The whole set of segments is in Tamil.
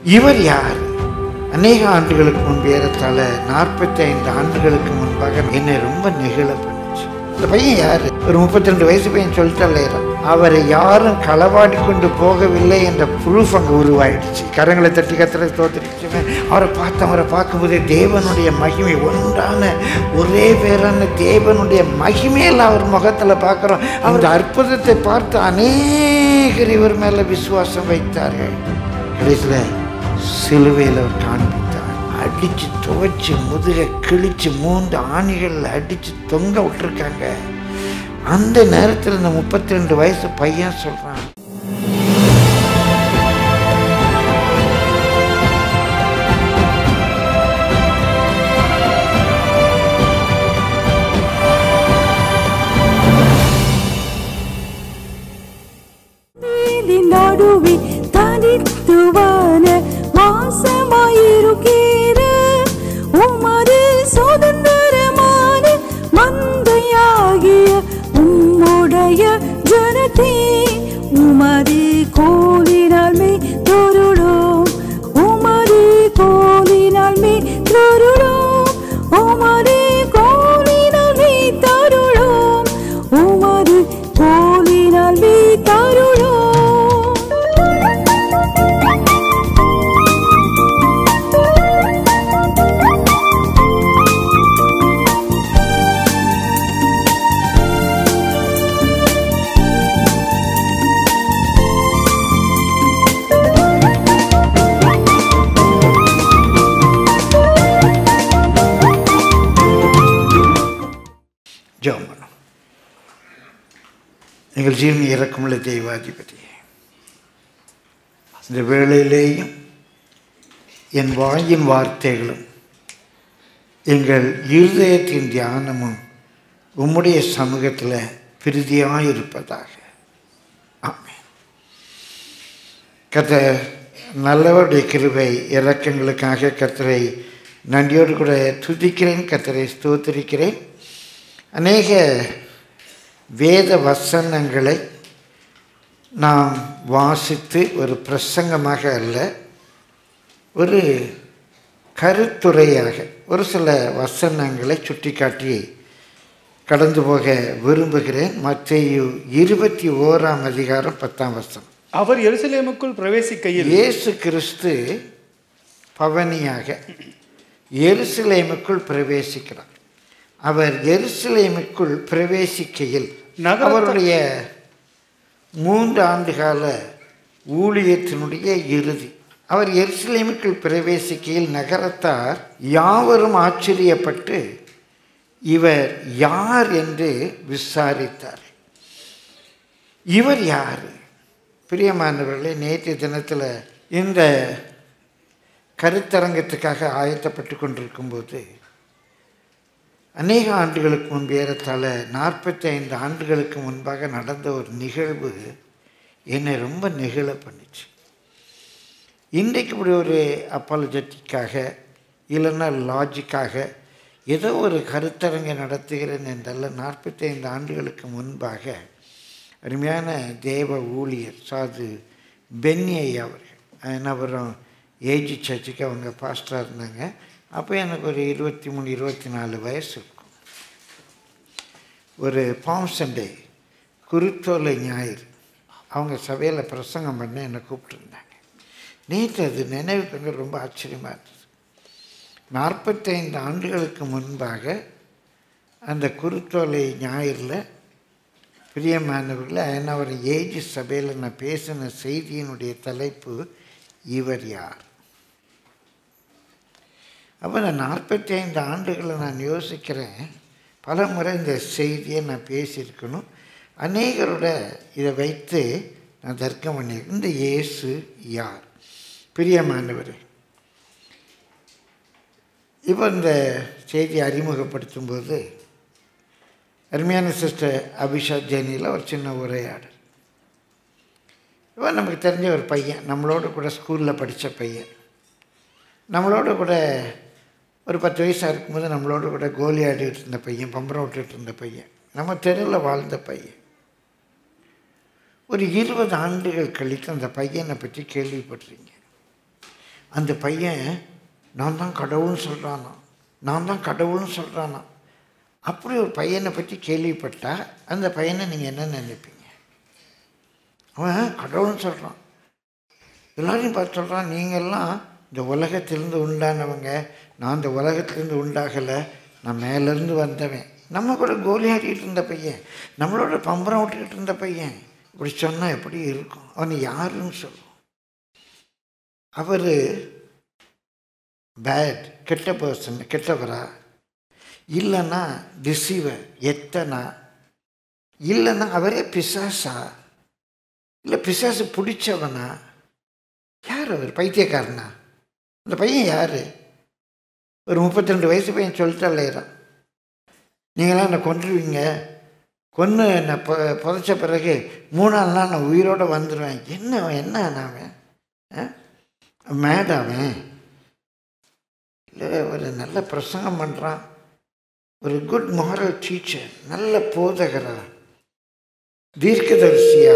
இவர் யார் அநேக ஆண்டுகளுக்கு முன்பு ஏறத்தாழ நாற்பத்தி ஐந்து ஆண்டுகளுக்கு முன்பாக என்னை ரொம்ப நெகிழ பண்ணுச்சு இந்த பையன் யாரு ஒரு முப்பத்தி ரெண்டு வயசு பையன் சொல்லிட்டு அவரை யாரும் களவாடி கொண்டு போகவில்லை என்ற ப்ரூஃப் அங்கே உருவாயிடுச்சு கரங்களை தட்டி கத்திர தோத்திருச்சுமே அவரை பார்த்து அவரை பார்க்கும்போதே தேவனுடைய மகிமை ஒன்றான ஒரே பேரான தேவனுடைய மகிமையில் அவர் முகத்தில் பார்க்குறோம் அந்த அற்புதத்தை பார்த்து அநேகர் இவர் மேலே விசுவாசம் வைத்தார்கள் கடைசியில் சிலுவையில் அவர் காண்பித்தார் அடித்து துவைச்சு முதுக கிழிச்சு மூன்று ஆணிகள் அடித்து தொங்க விட்டுருக்காங்க அந்த நேரத்தில் இந்த முப்பத்தி ரெண்டு வயசு பையன் சொல்கிறான் நீலின் நடுவே தனித்துவான மாசமாயிருக்கிற உமது சுதந்திரமான மந்தையாகிய உம்முடைய ஜனத்தே உமது கோலினால் மே தொருளோம் உமது கோலினால் மே தொருளோம் உமது கோலினால் மே தருளோம் உமது கோலினால் மே தருளோம் ஜெபம் பண்ணும் எங்கள் ஜீவன் இறக்கமுள்ள தெய்வாதிபதியே இந்த வேளையிலேயும் என் வாயின் வார்த்தைகளும் எங்கள் இருதயத்தின் தியானமும் உம்முடைய சமூகத்தில் பிரதியாக இருப்பதாக ஆமென் கத்த நல்லவருடைய கிருபை இறக்கங்களுக்காக கத்தரை நன்றியோடு கூட துதிக்கிறேன் கத்தரை ஸ்தோத்திரிக்கிறேன் அநேக வேத வசனங்களை நாம் வாசித்து ஒரு பிரசங்கமாக அல்ல ஒரு கருத்துரையாக ஒரு சில வசனங்களை சுட்டிக்காட்டி கடந்து போக விரும்புகிறேன் மத்தேயு இருபத்தி ஓராம் அதிகாரம் பத்தாம் வசனம் அவர் எருசலேமுக்குள் பிரவேசிக்கையில் இயேசு கிறிஸ்து பவனியாக எருசலேமுக்குள் பிரவேசிக்கிறார் அவர் எருசலேமுக்குள் பிரவேசிக்கையில் நகரத்த- அவருடைய மூன்று ஆண்டுகால ஊழியத்தினுடைய இறுதி அவர் எருசலேமுக்குள் பிரவேசிக்கையில் நகரத்தார் யாவரும் ஆச்சரியப்பட்டு இவர் யார் என்று விசாரித்தார் இவர் யார் பிரியமானவர்களே நேற்று தினத்தில் இந்த கருத்தரங்கத்துக்காக ஆயத்தப்பட்டு கொண்டிருக்கும்போது அநேக ஆண்டுகளுக்கு முன்பு ஏறத்தாழ நாற்பத்தி ஐந்து ஆண்டுகளுக்கு முன்பாக நடந்த ஒரு நிகழ்வு என்னை ரொம்ப நெகிழ பண்ணுச்சு இன்றைக்கு இப்படி ஒரு அப்பாலஜெட்டிக்காக இல்லைன்னா லாஜிக்காக ஏதோ ஒரு கருத்தரங்கை நடத்துகிறேன் என்றல்ல நாற்பத்தி ஐந்து ஆண்டுகளுக்கு முன்பாக அருமையான தேவ ஊழியர் சாது பென்னியை அவர்கள் அப்புறம் ஏஜி சர்ச்சுக்கு அவங்க பாஸ்டராக இருந்தாங்க அப்போ எனக்கு ஒரு இருபத்தி மூணு இருபத்தி நாலு வயசு இருக்கும் ஒரு பாம் சண்டே குருத்தோலை ஞாயிறு அவங்க சபையில் பிரசங்கம் பண்ண என்னை கூப்பிட்டுருந்தாங்க நேற்று அது நினைவுக்கு வந்து ரொம்ப ஆச்சரியமாக இருந்தது நாற்பத்தைந்து ஆண்டுகளுக்கு முன்பாக அந்த குருத்தோலை ஞாயிறில் பிரியமானவர்களே என்ன ஒரு ஏஜ் சபையில் நான் பேசின செய்தியினுடைய தலைப்பு இவர் யார் அப்போ இந்த நாற்பத்தி ஐந்து ஆண்டுகளை நான் யோசிக்கிறேன் பல முறை இந்த செய்தியை நான் பேசியிருக்கணும் அநேகரோட இதை வைத்து நான் தர்க்கம் பண்ணியிருக்கேன் இந்த இயேசு யார் பிரியமானவர் இப்போ இந்த செய்தியை அறிமுகப்படுத்தும்போது அருமையான சிஸ்டர் அபிஷா ஜெனியில் ஒரு சின்ன உரையாடல் இவன் நமக்கு தெரிஞ்ச ஒரு பையன் நம்மளோட கூட ஸ்கூலில் படித்த பையன் நம்மளோட கூட ஒரு பத்து வயசாக இருக்கும்போது நம்மளோட கூட கோலி ஆடிட்டு இருந்த பையன் பம்பரம் விட்டுட்டு இருந்த பையன் நம்ம தெருவில் வாழ்ந்த பையன் ஒரு இருபது ஆண்டுகள் கழித்து அந்த பையனை பற்றி கேள்விப்பட்டிருங்க அந்த பையன் நான் தான் கடவுள்னு சொல்கிறானா நான் தான் கடவுள்னு சொல்கிறானா அப்படி ஒரு பையனை பற்றி கேள்விப்பட்டா அந்த பையனை நீங்கள் என்ன நினைப்பீங்க அவன் கடவுள்னு சொல்கிறான் எல்லாரையும் பார்த்து சொல்கிறான் நீங்கள்லாம் இந்த உலகத்திலிருந்து உண்டானவங்க நான் இந்த உலகத்திலிருந்து உண்டாகலை நான் மேலேருந்து வந்தவன் நம்ம கூட கோலி ஆடிட்டு இருந்த பையன் நம்மளோட பம்பரம் விட்டுக்கிட்டு இருந்த பையன் இப்படி சொன்னால் எப்படி இருக்கும் அவன் யாருன்னு சொல்லுவோம் அவர் பேட் கெட்ட பர்சன் கெட்டவரா இல்லைன்னா டிசீவர் எத்தனா இல்லைன்னா அவரே பிசாசா இல்லை பிசாசு பிடிச்சவனா யார் அவர் பைத்தியக்காரனா அந்த பையன் யார் ஒரு முப்பத்தி ரெண்டு வயசு பையன் சொல்லிட்டாலேறான் நீங்களாம் என்னை கொன்றுவீங்க கொன்று என்னை பொ புதைச்ச பிறகு மூணாள் நாள் நான் உயிரோடு வந்துடுவேன் என்ன அவன் என்ன அவன் மேட் அவன் இல்லை ஒரு நல்ல பிரசங்கம் பண்ணுறான் ஒரு குட் மாரல் டீச்சர் நல்ல போதகரா தீர்க்கதரிசியா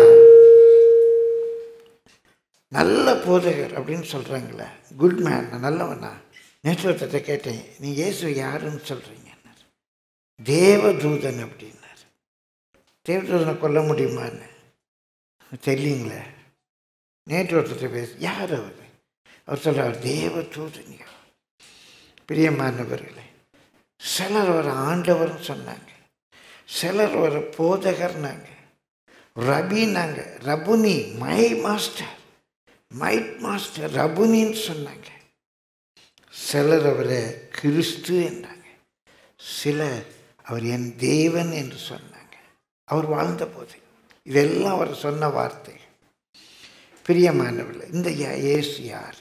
நல்ல போதகர் அப்படின்னு சொல்கிறாங்களே குட் மேன் நல்லவனா நேற்று ஒருத்தத்தை கேட்டேன் நீ இயேசு யாருன்னு சொல்கிறீங்க தேவதூதன் அப்படின்னார் தேவதூதனை கொல்ல முடியுமான்னு தெரியலீங்களே நேற்று ஒருத்தர் பேச யார் அவர் அவர் சொல்கிறார் தேவதூதனியா பிரியமானவர்களே சிலர் ஒரு ஆண்டவர்னு சொன்னாங்க சிலர் ஒரு போதகர்னாங்க ரபினாங்க Rabboni my master might master ரபுனின்னு சொன்னாங்க சிலர் அவரை கிறிஸ்து என்றாங்க சிலர் அவர் என் தேவன் என்று சொன்னாங்க அவர் வாழ்ந்த போது இதெல்லாம் அவர் சொன்ன வார்த்தை பிரியமானவர்கள் இந்த யா- இயேசு யார்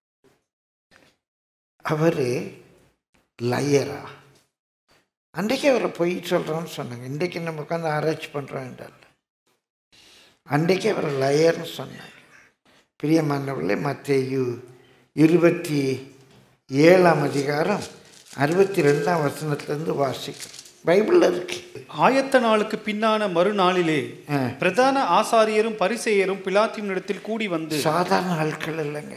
அவர் லயரா அன்றைக்கு அவரை பொய் சொல்கிறோன்னு சொன்னாங்க இன்றைக்கு நம்ம உட்காந்து ஆராய்ச்சி பண்ணுறோம் என்றால் அன்றைக்கு அவர் லயர்னு சொன்னாங்க பிரியமானவர்களே மத்தேயு இருபத்தி ஏழாம் அதிகாரம் அறுபத்தி ரெண்டாம் வசனத்திலேருந்து வாசிக்கிறோம் பைபிளில் இருக்கு ஆயத்த நாளுக்கு பின்னான மறுநாளிலே ஆ. பிரதான ஆசாரியரும் பரிசேயரும் பிலாத்தினிடத்தில் கூடி வந்து சாதாரண ஆட்கள் இல்லைங்க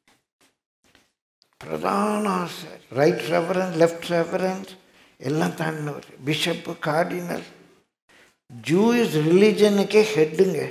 பிரதான ஆசாரி ரைட் ரெவரண்ட் லெஃப்ட் ரெவரண்ட் எல்லாம் தாண்டினவர் பிஷப்பு கார்டினல் ஜூயிஸ் ரிலிஜனுக்கே ஹெட்டுங்க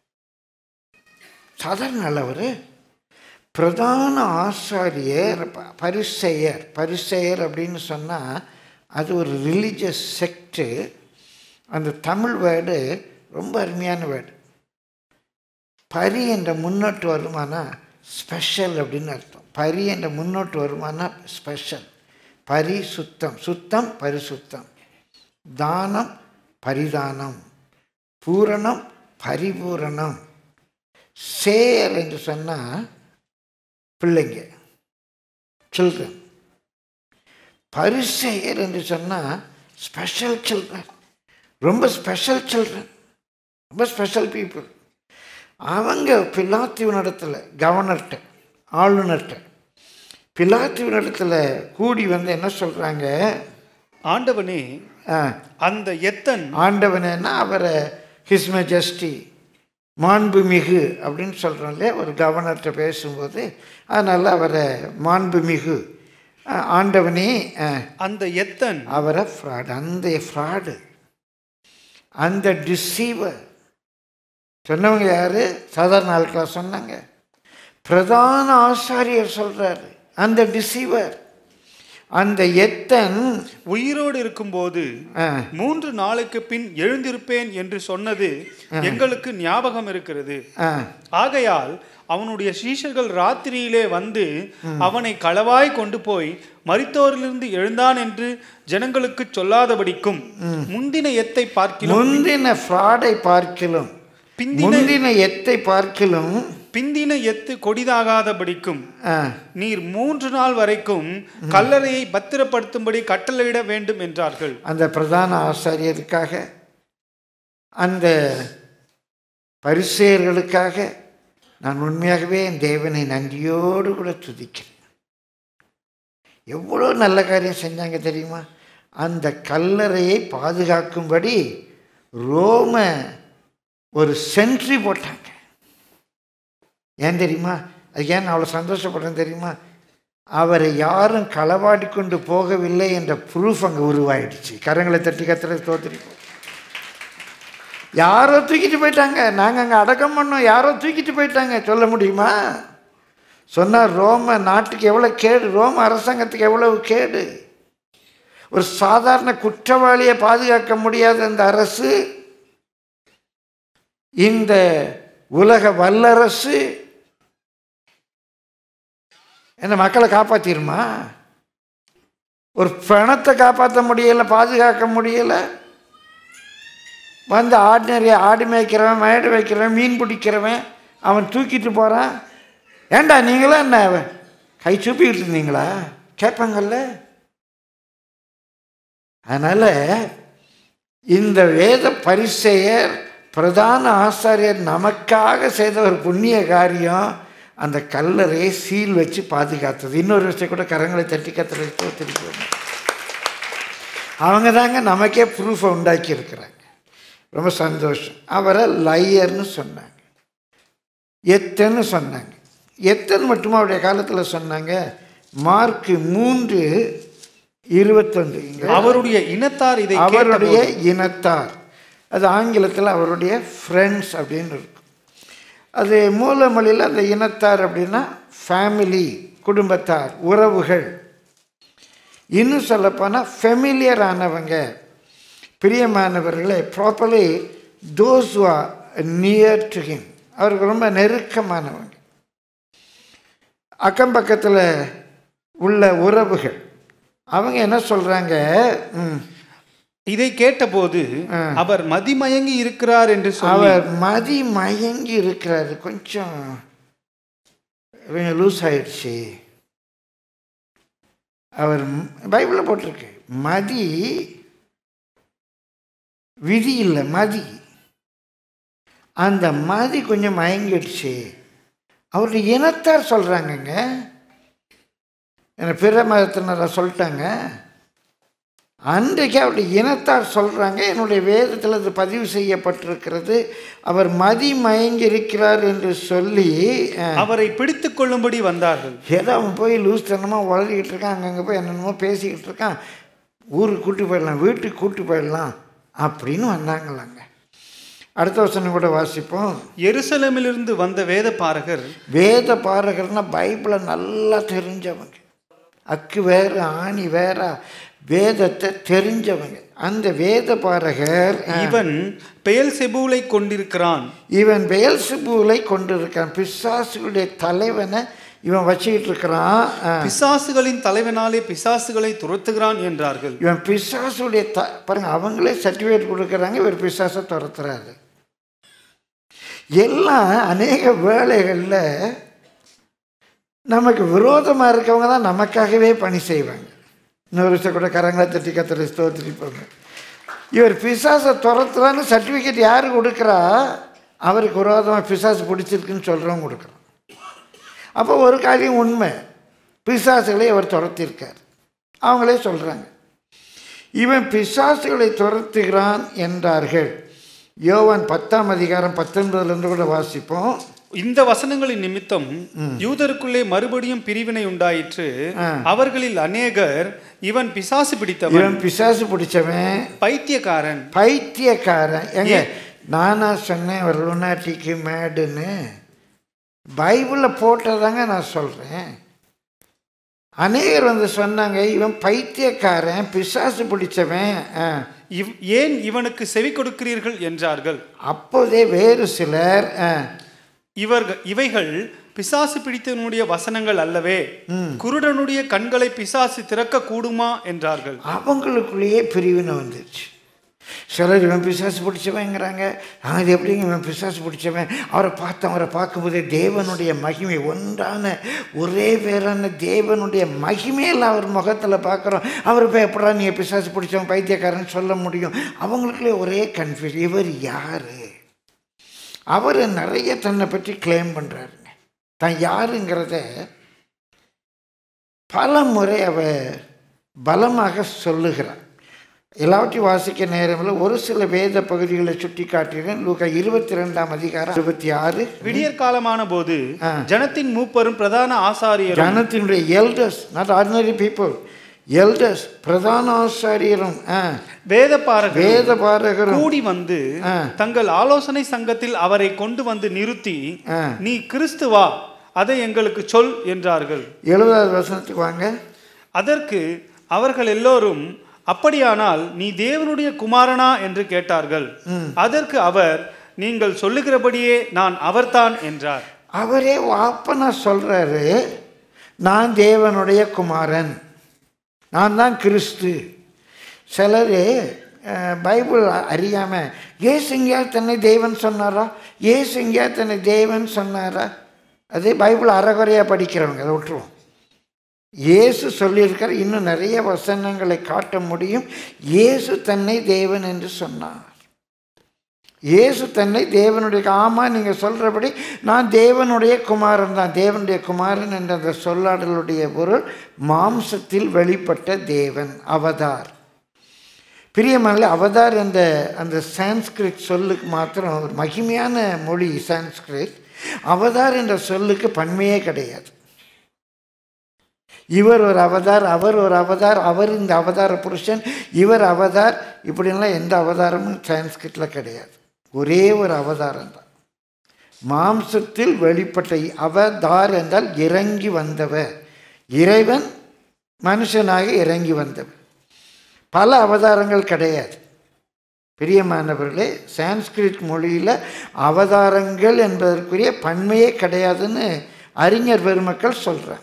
சாதாரண ஆள் அவர் பிரதான ஆசாரியர் ப- பரிசெயர் பரிசெயர் அப்படின்னு சொன்னால் அது ஒரு ரிலீஜியஸ் செக்டு அந்த தமிழ் வேர்டு ரொம்ப அருமையான வேர்டு பரி என்ற முன்னோட்டு வருமானா ஸ்பெஷல் அப்படின்னு அர்த்தம் பரி என்ற முன்னோட்டு வருமானா ஸ்பெஷல் பரி சுத்தம் சுத்தம் பரிசுத்தம் தானம் பரிதானம் பூரணம் பரிபூரணம் சேர் என்று சொன்னால் பிள்ளைங்க சில்ட்ரன் பரிசெயர் என்று சொன்னால் ஸ்பெஷல் சில்ட்ரன் ரொம்ப ஸ்பெஷல் சில்ட்ரன் ரொம்ப ஸ்பெஷல் பீப்புள் அவங்க பிலாத்துவனிடத்தில் கவர்னர்கிட்ட ஆளுநர்கிட்ட பிலாத்துவனிடத்தில் கூடி வந்து என்ன சொல்கிறாங்க ஆண்டவனே அந்த எத்தன் ஆண்டவனேன்னா அவரை ஹிஸ் மெஜஸ்டி மாண்புமிகு அப்படின்னு சொல்கிறோம் இல்லையா ஒரு கவர்னர்கிட்ட பேசும்போது அதனால் அவரை மாண்புமிகு அஹ், ஆண்டவனே அஹ், அந்த எத்தன் அவரை ஃப்ராடு அந்த ஃப்ராடு அந்த டிசீவர் சொன்னவங்க யாரு சாதாரண ஆட்களா சொன்னாங்க பிரதான ஆசாரியர் சொல்றாரு அந்த டிசீவர் அந்த எத்தன் உயிரோடு இருக்கும்போது ஆ, மூன்று நாளுக்கு பின் எழுந்திருப்பேன் என்று சொன்னது எங்களுக்கு ஞாபகம் இருக்கிறது ஆ, ஆகையால் அவனுடைய சீஷர்கள் ராத்திரியிலே வந்து அவனை களவாய் கொண்டு போய் மரித்தோரிலிருந்து எழுந்தான் என்று ஜனங்களுக்கு சொல்லாதபடிக்கும் முந்தின எத்தை பார்க்கிலும் முந்தின ஃப்ராடை பார்க்கிலும் பிந்தின முந்தின எத்தை பார்க்கிலும் பிந்தின எத்து கொடிதாகாதபடிக்கும் ஆ, நீர் மூன்று நாள் வரைக்கும் கல்லறையை பத்திரப்படுத்தும்படி கட்டளையிட வேண்டும் என்றார்கள் அந்த பிரதான ஆசாரியருக்காக அந்த பரிசேயர்களுக்காக நான் உண்மையாகவே என் தேவனை நன்றியோடு கூட துதிக்கிறேன் எவ்வளோ நல்ல காரியம் செஞ்சாங்க தெரியுமா அந்த கல்லறையை பாதுகாக்கும்படி ரோம ஒரு சென்ட்ரி போட்டாங்க ஏன் தெரியுமா அதுக்கு ஏன் நான் அவ்வளோ சந்தோஷப்படுறேன் தெரியுமா அவரை யாரும் களவாடி கொண்டு போகவில்லை என்ற ப்ரூஃப் அங்கே உருவாயிடுச்சு கரங்களை தட்டி கத்துற தோத்திரிப்போம் யாரோ தூக்கிட்டு போயிட்டாங்க நாங்கள் அங்கே அடக்கம் பண்ணோம் யாரோ தூக்கிட்டு போயிட்டாங்க சொல்ல முடியுமா சொன்னார் ரோம நாட்டுக்கு எவ்வளோ கேடு ரோம அரசாங்கத்துக்கு எவ்வளவு கேடு ஒரு சாதாரண குற்றவாளியை பாதுகாக்க முடியாத இந்த அரசு இந்த உலக வல்லரசு என்ன மக்களை காப்பாத்திருமா ஒரு பணத்தை காப்பாற்ற முடியல பாதுகாக்க முடியல வந்து ஆர்டினரி ஆடு மேய்க்கிறவன் மேடு வைக்கிறவன் மீன் பிடிக்கிறவன் அவன் தூக்கிட்டு போகிறான் ஏண்டா நீங்களாம் என்ன கை சூப்பிக்கிட்டு இருந்தீங்களா கேட்பாங்கல்ல அதனால் இந்த வேத பரிசெயர் பிரதான ஆசாரியர் நமக்காக செய்த ஒரு புண்ணிய காரியம் அந்த கல்லறையை சீல் வச்சு பாதுகாத்தது இன்னொரு விஷயம் கூட கரங்களை தட்டி கத்துற திருப்பி அவங்க தாங்க நமக்கே ப்ரூஃபை உண்டாக்கி இருக்கிறாங்க ரொம்ப சந்தோஷம் அவரை லையர்னு சொன்னாங்க எத்தன்னு சொன்னாங்க எத்தன் மட்டுமா அவருடைய காலத்தில் சொன்னாங்க மார்க் மூன்று இருபத்தொன்று இங்க அவருடைய இனத்தார் இதை அவருடைய கேட்டபோது இனத்தார் அது ஆங்கிலத்தில் அவருடைய ஃப்ரெண்ட்ஸ் அப்படின்னு இருக்கும் அது மூலமொழியில் அந்த இனத்தார் அப்படின்னா ஃபேமிலி குடும்பத்தார் உறவுகள் இன்னும் சொல்லப்போனால் ஃபெமிலியர் ஆனவங்க பிரியமானவர்களே properly those near to him அவருக்கு ரொம்ப நெருக்கமானவங்க அக்கம் பக்கத்தில் உள்ள உறவுகள் அவங்க என்ன சொல்கிறாங்க ம் இதை கேட்டபோது அவர் மதிமயங்கி இருக்கிறார் என்று சொல்லி அவர் மதி மயங்கி இருக்கிறாரு கொஞ்சம் கொஞ்சம் லூஸ் ஆயிடுச்சு அவர் பைபிளில் போட்டிருக்கு மதி விதி இல்லை மதி அந்த மதி கொஞ்சம் மயங்கிடுச்சு அவருடைய இனத்தார் சொல்கிறாங்கங்க எனக்கு பிற மதத்தினரை சொல்லிட்டாங்க அன்றைக்கு அவருடைய இனத்தார் சொல்கிறாங்க என்னுடைய வேதத்தில் அது பதிவு செய்யப்பட்டிருக்கிறது அவர் மதி மயங்கி இருக்கிறார் என்று சொல்லி அஹ், அவரை பிடித்துக் கொள்ளும்படி வந்தார்கள் ஏதோ அவன் போய் லூஸ்தனமாக வளரிக்கிட்டு இருக்கான் அங்கங்கே போய் என்னென்னமோ பேசிக்கிட்டு இருக்கான் ஊருக்கு கூட்டி போயிடலாம் வீட்டுக்கு கூட்டி போயிடலாம் அப்படின்னு வந்தாங்களாங்க அடுத்த வசனம் கூட வாசிப்போம் எருசலேமிலிருந்து வந்த வேத பாரகர் வேத பாரகர்னா பைபிளை நல்லா தெரிஞ்சவங்க அக்கு வேற ஆணி வேற வேதத்தை தெரிஞ்சவங்க அந்த வேத பாரகர் இவன் பெயல் செபூலை கொண்டிருக்கிறான் இவன் பெயல்சிபூலை கொண்டிருக்கான் பிசாசுகளுடைய தலைவனை இவன் வச்சுக்கிட்டு இருக்கிறான் அஹ், பிசாசுகளின் தலைவனாலே பிசாசுகளை துரத்துகிறான் என்றார்கள் இவன் பிசாசுடைய த பாருங்க அவங்களே சர்டிஃபிகேட் கொடுக்குறாங்க இவர் பிசாசை துரத்துறாரு எல்லாம் அநேக வேலைகளில் நமக்கு விரோதமாக இருக்கவங்க தான் நமக்காகவே பணி செய்வாங்க இன்னொரு விஷயம் கூட கரங்களை தட்டி கத்திர ஸ்தோத்திரிப்பாங்க இவர் பிசாசை துரத்துறான்னு சர்டிஃபிகேட் யார் கொடுக்குறா அவருக்கு விரோதமாக பிசாசு பிடிச்சிருக்குன்னு சொல்கிறவங்க கொடுக்குறான் அப்போ ஒரு காரியம் உண்மை பிசாசுகளை அவர் துரத்தியிருக்கார் அவங்களே சொல்கிறாங்க இவன் பிசாசுகளை துரத்துகிறான் என்றார்கள் யோவான் பத்தாம் அதிகாரம் பத்தொன்பதுலேருந்து கூட வாசிப்போம் இந்த வசனங்களின் நிமித்தம் யூதருக்குள்ளே மறுபடியும் பிரிவினை உண்டாயிற்று ஆ. அவர்களில் அநேகர் இவன் பிசாசு பிடித்தவன் இவன் பிசாசு பிடிச்சவன் பைத்தியக்காரன் பைத்தியக்காரன் எங்க நானா சொன்னேன் ஒரு லுனாட்டிக்கு மேடுன்னு பைபிளில் போட்டதாங்க நான் சொல்கிறேன் அநேகர் வந்து சொன்னாங்க இவன் பைத்தியக்காரன் பிசாசு பிடிச்சவன் ஆ. இவ் ஏன் இவனுக்கு செவி கொடுக்கிறீர்கள் என்றார்கள் அப்போதே வேறு சிலர் ஆ, இவர்கள் இவைகள் பிசாசு பிடித்தவனுடைய வசனங்கள் அல்லவே குருடனுடைய கண்களை பிசாசு திறக்க கூடுமா என்றார்கள் அவங்களுக்குள்ளேயே பிரிவினை வந்துருச்சு சிலர் இவன் பிசாசு பிடிச்சவங்கிறாங்க அது எப்படிங்க இவன் பிசாசு பிடிச்சவன் அவரை பார்த்து அவரை பார்க்கும்போதே தேவனுடைய மகிமை ஒன்றான ஒரே பேரான தேவனுடைய மகிமையில் அவர் முகத்தில் பார்க்குறோம் அவர் போய் எப்படா நீ பிசாசு பிடிச்சவன் பைத்தியக்காரன் சொல்ல முடியும் அவங்களுக்குள்ளே ஒரே கன்ஃபியூஸ் இவர் யார் அவர் நிறைய தன்னை பற்றி கிளைம் பண்ணுறாருங்க தான் யாருங்கிறத பல முறை அவர் பலமாக சொல்லுகிறார் எல்லாவற்றையும் வாசிக்க நேரமில்லை ஒரு சில வேத பகுதிகளை சுட்டி காட்டுகிறேன் லூக்கா இருபத்தி ரெண்டாம் அதிகாரம் இருபத்தி ஆறு விடியற் காலமான போது ஜனத்தின் மூப்பரும் பிரதான ஆசாரியரும் ஜனத்தினுடைய elders not ordinary people elders பிரதான ஆசாரியரும் ஆ, வேத பாரகரும் வேத பாரகரும் கூடி வந்து ஆ. தங்கள் ஆலோசனை சங்கத்தில் அவரை கொண்டு வந்து நிறுத்தி ஆ. நீ கிறிஸ்துவா அதை எங்களுக்கு சொல் என்றார்கள் எழுபதாவது வசனத்துக்கு வாங்க அதற்கு அவர்கள் எல்லோரும் அப்படியானால் நீ தேவனுடைய குமாரனா என்று கேட்டார்கள் அதற்கு அவர் நீங்கள் சொல்லுகிறபடியே நான் அவர்தான் என்றார் அவரே வாப்பனா சொல்றாரு நான் தேவனுடைய குமாரன் நான் தான் கிறிஸ்து சிலர் அஹ், பைபிள் அறியாம ஏசு எங்கேயாவது தன்னை தேவன் சொன்னாரா ஏசு எங்கேயாவது தன்னை தேவன் சொன்னாரா அது பைபிள் அறகுறையாக படிக்கிறவங்க அதை விட்டுருவோம் இயேசு சொல்லியிருக்கார் இன்னும் நிறைய வசனங்களை காட்ட முடியும் இயேசு தன்னை தேவன் என்று சொன்னார் இயேசு தன்னை தேவனுடைய ஆமா நீங்க சொல்றபடி நான் தேவனுடைய குமாரன் தான் தேவனுடைய குமாரன் என்ற அந்த சொல்லாடலுடைய பொருள் மாம்சத்தில் வெளிப்பட்ட தேவன் அவதார் பிரியமல்ல அவதார் என்ற அந்த சான்ஸ்கிரிட் சொல்லுக்கு மாத்திரம் ஒரு மகிமையான மொழி சான்ஸ்கிரிட் அவதார் என்ற சொல்லுக்கு பன்மையே கிடையாது இவர் ஒரு அவதார் அவர் ஒரு அவதார் அவர் இந்த அவதார புருஷன் இவர் அவதார் இப்படிலாம் எந்த அவதாரமும் சான்ஸ்கிரிட்டில் கிடையாது ஒரே ஒரு அவதாரம் தான் மாம்சத்தில் வெளிப்பட்ட அவதார் என்றால் இறங்கி வந்தவர் இறைவன் மனுஷனாக இறங்கி வந்தவர் பல அவதாரங்கள் கிடையாது பிரியமானவர்களே சான்ஸ்கிரிட் மொழியில் அவதாரங்கள் என்பதற்குரிய பன்மையே கிடையாதுன்னு அறிஞர் பெருமக்கள் சொல்கிறாங்க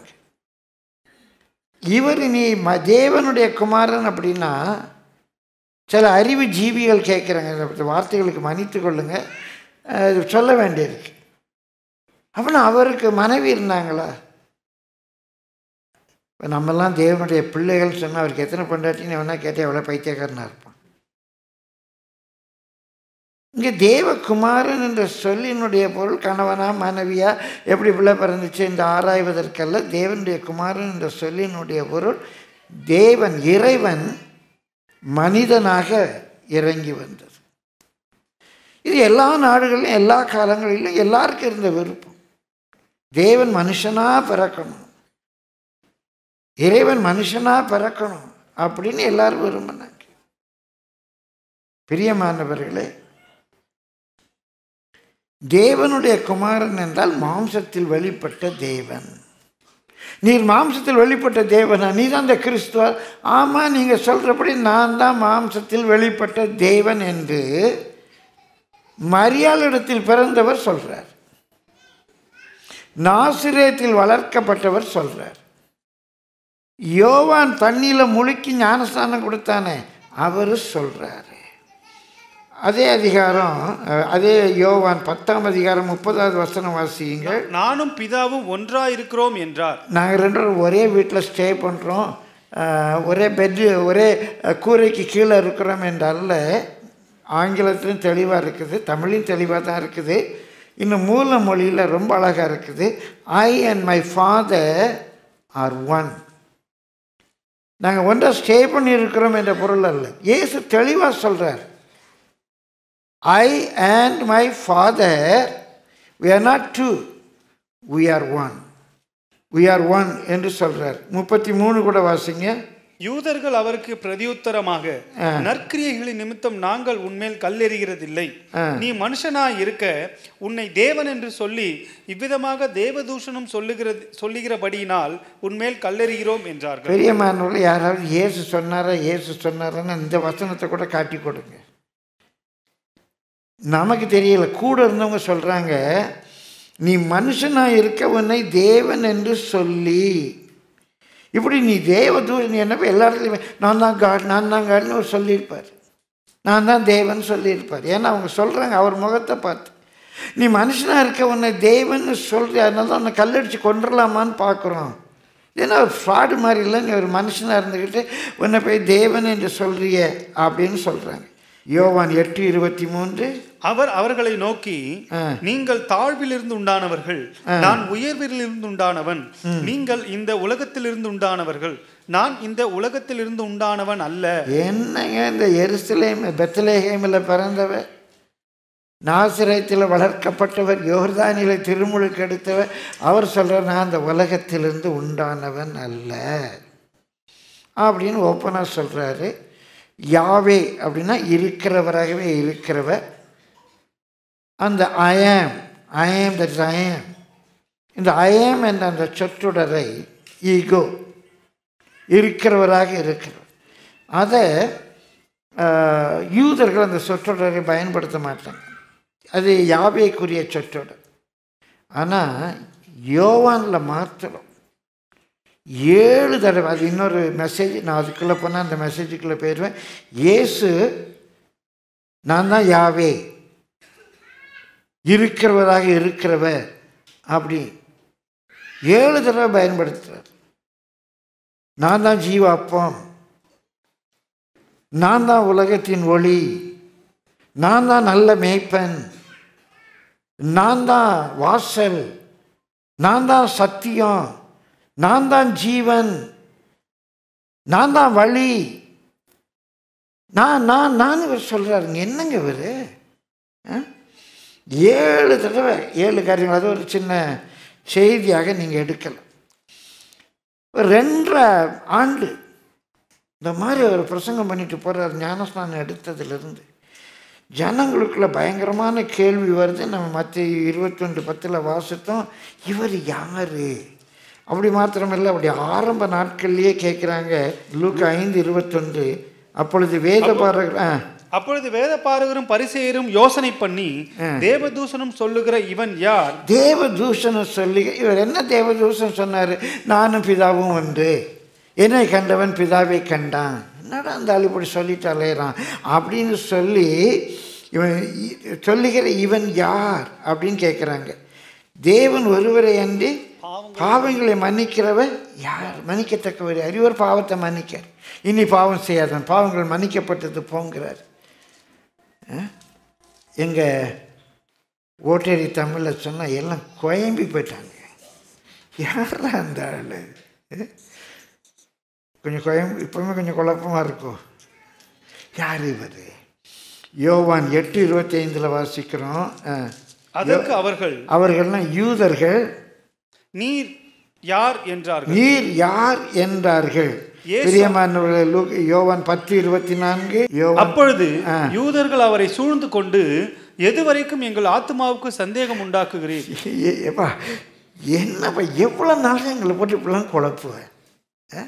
இவர் நீ ம தேவனுடைய குமாரன் அப்படின்னா சில அறிவு ஜீவிகள் கேட்குறாங்க இந்த வார்த்தைகளுக்கு மன்னித்து கொள்ளுங்க அஹ் இது சொல்ல வேண்டியிருக்கு அப்படின்னா அவருக்கு மனைவி இருந்தாங்களா இப்போ நம்மெல்லாம் தேவனுடைய பிள்ளைகள் சொன்னால் அவருக்கு எத்தனை பொண்டாட்டின்னு வேணால் கேட்டால் எவ்வளோ பைத்தியக்காரனாக இருப்பான் இங்கே தேவகுமாரன் என்ற சொல்லினுடைய பொருள் கணவனா மனைவியா எப்படி பிள்ளை பிறந்துச்சு என்று ஆராய்வதற்கல்ல தேவனுடைய குமாரன் என்ற சொல்லினுடைய பொருள் தேவன் இறைவன் மனிதனாக இறங்கி வந்தது இது எல்லா நாடுகளிலும் எல்லா காலங்களிலும் எல்லாருக்கும் இருந்த விருப்பம் தேவன் மனுஷனா பிறக்கணும் இறைவன் மனுஷனா பிறக்கணும் அப்படின்னு எல்லாரும் விரும்பினாங்க பிரியமானவர்களே தேவனுடைய குமாரன் என்றால் மாம்சத்தில் வெளிப்பட்ட தேவன் நீர் மாம்சத்தில் வெளிப்பட்ட தேவனா நீ தான் இந்த கிறிஸ்துவ ஆமாம் நீங்கள் சொல்கிறபடி நான் தான் மாம்சத்தில் வெளிப்பட்ட தேவன் என்று மரியாளிடத்தில் பிறந்தவர் சொல்றார் நாசிரேத்தில் வளர்க்கப்பட்டவர் சொல்றார் யோவான் தண்ணியில் முழுக்கி ஞானஸ்தானம் கொடுத்தானே அவர் சொல்றாரு அதே அதிகாரம் அஹ், அதே யோவான் பத்தாம் அதிகாரம் முப்பதாவது வசனம் வாசியுங்கள் நானும் பிதாவும் ஒன்றா இருக்கிறோம் என்றார் நாங்கள் ரெண்டு பேரும் ஒரே வீட்டில் ஸ்டே பண்ணுறோம் ஒரே பெட்டு ஒரே அஹ், கூரைக்கு கீழே இருக்கிறோம் என்றல்ல ஆங்கிலத்திலும் தெளிவாக இருக்குது தமிழையும் தெளிவாக தான் இருக்குது இன்னும் மூல மொழியில் ரொம்ப அழகாக இருக்குது I and my father are one நாங்கள் ஒன்றா ஸ்டே பண்ணியிருக்கிறோம் என்ற பொருள் அல்ல இயேசு தெளிவாக சொல்கிறார் I and my father we are not two we are one we are one என்று சொல்றார் முப்பத்தி மூணு கூட வாசிங்க யூதர்கள் அவருக்கு பிரதியுத்தரமாக நற்கிரியைகளின் நிமித்தம் நாங்கள் உன்மேல் கல்லெறிகிறதில்லை நீ மனுஷனாய் இருக்க உன்னை தேவன் என்று சொல்லி இவ்விதமாக தேவதூஷணம் சொல்லுகிறது சொல்லுகிறபடியினால் உன்மேல் கல்லெறிகிறோம் என்றார்கள் பெரியமானவர்கள் யாராவது இயேசு சொன்னாரா இயேசு சொன்னாரான்னு இந்த வசனத்தை கூட காட்டி கொடுங்க நமக்கு தெரியல கூட இருந்தவங்க சொல்றாங்க நீ மனுஷனா இருக்க உன்னை தேவன் என்று சொல்லி இப்படி நீ தேவதூஷன் நீ என்னப்போ எல்லா இடத்துலையுமே நான் தான் காட் நான் தான் காட்னு அவர் சொல்லியிருப்பார் நான் தான் தேவன் சொல்லியிருப்பார் ஏன்னா அவங்க சொல்கிறாங்க அவர் முகத்தை பார்த்து நீ மனுஷனாக இருக்க உன்னை தேவன்னு சொல்கிற அதனால தான் உன்னை கல்லடிச்சு கொண்டுடலாமான்னு பார்க்குறோம் ஏன்னா ஒரு ஃப்ராடு மாதிரி இல்லை நீ ஒரு மனுஷனாக இருந்துக்கிட்டு உன்னை போய் தேவன் என்று சொல்கிறிய அப்படின்னு சொல்கிறாங்க யோவான் எட்டு இருபத்தி மூன்று அவர் அவர்களை நோக்கி ஆ. நீங்கள் தாழ்விலிருந்து உண்டானவர்கள் நான் உயர்விலிருந்து உண்டானவன் நீங்கள் இந்த உலகத்திலிருந்து உண்டானவர்கள் நான் இந்த உலகத்திலிருந்து உண்டானவன் அல்ல என்னங்க இந்த எருசலேம் பெத்தலேஹேமில் பிறந்தவர் நாசிரயத்தில் வளர்க்கப்பட்டவர் யோர்தானில திருமுழுக்கு எடுத்தவர் அவர் சொல்கிறார் நான் அந்த உலகத்திலிருந்து உண்டானவன் அல்ல அப்படின்னு ஓப்பனாக சொல்கிறாரு யாவே அப்படின்னா இருக்கிறவராகவே இருக்கிறவர் அந்த அயம் அயம் தட் அயம் இந்த அயம் என்ற அந்த சொற்றொடரை ஈகோ இருக்கிறவராக இருக்கிறவர் அதை ஆஹ், யூதர்கள் அந்த சொற்றொடரை பயன்படுத்த மாட்டாங்க அது யாவேக்குரிய சொற்றொடர் ஆனால் யோவானில் மாத்திரம் ஏழு தடவை அது இன்னொரு மெசேஜ் நான் அதுக்குள்ளே போனால் அந்த மெசேஜுக்குள்ளே போயிடுவேன் இயேசு நான் தான் யாவே இருக்கிறவராக இருக்கிறவர் அப்படி ஏழு தடவை பயன்படுத்துகிறார் நான் தான் ஜீவாப்பம் நான் தான் உலகத்தின் ஒளி நான் தான் நல்ல மேய்ப்பன் நான் தான் வாசல் நான் தான் சத்தியம் நான் தான் ஜீவன் நான் தான் வழி நான் நான் நான் இவர் சொல்கிறாருங்க என்னங்க இவர் ஏழு தடவை ஏழு காரியங்கள் அது ஒரு சின்ன செய்தியாக நீங்கள் எடுக்கலாம் ஒரு ரெண்டரை ஆண்டு இந்த மாதிரி ஒரு பிரசங்கம் பண்ணிட்டு போகிறார் ஞானஸ்நானம் எடுத்ததுலேருந்து ஜனங்களுக்குள்ள பயங்கரமான கேள்வி வருது நம்ம மற்ற இருபத்தொன்று பத்தில் வாசித்தோம் இவர் யார் அப்படி மாத்திரமில்லை அப்படி ஆரம்ப நாட்கள்லேயே கேட்குறாங்க லூக்கு ஐந்து இருபத்தொன்று அப்பொழுது வேத பாரகர் ஆ அப்பொழுது வேத பாரகரும் பரிசெயரும் யோசனை பண்ணி தேவதூஷணம் சொல்லுகிற இவன் யார் தேவதூஷணம் சொல்லி இவர் என்ன தேவதூஷணம் சொன்னார் நானும் பிதாவும் ஒன்று என்னை கண்டவன் பிதாவை கண்டான் என்னடா அந்த ஆள் இப்படி சொல்லிட்டு அலையிறான் அப்படின்னு சொல்லி இவன் இ- சொல்லுகிற இவன் யார் அப்படின்னு கேட்குறாங்க தேவன் ஒருவரை அன்றி பாவங்களை மன்னிக்கிறவன் யார் மன்னிக்கத்தக்கவர் அறிவர் பாவத்தை மன்னிக்கார் இனி பாவம் செய்யாதவன் பாவங்கள் மன்னிக்கப்பட்டது போங்கிறார் எங்கள் ஓட்டேரி தமிழில் சொன்னால் எல்லாம் குழம்பி போயிட்டாங்க யாரா அந்த ஆள் கொஞ்சம் குழம்பு இப்போவுமே கொஞ்சம் குழப்பமாக இருக்கும் யார் இவர் யோவான் எட்டு இருபத்தி ஐந்தில் வாசிக்கிறோம் ஆ. அதற்கு அவர்கள் அவர்கள்லாம் யூதர்கள் நீர் யார் என்றார்கள் நீர் யார் என்றார்கள் இயேசு- பிரியமானவர்களே லூக்- யோவான் பத்து இருபத்தி நான்கு யோவான் அப்பொழுது ஆ. யூதர்கள் அவரை சூழ்ந்து கொண்டு எதுவரைக்கும் எங்கள் ஆத்மாவுக்கு சந்தேகம் உண்டாக்குகிறீர் ஏ- ஏப்பா என்னப்பா எவ்வளோ நாள் எங்களை போட்டு இப்படிலாம் குழப்புவேன் ஆ?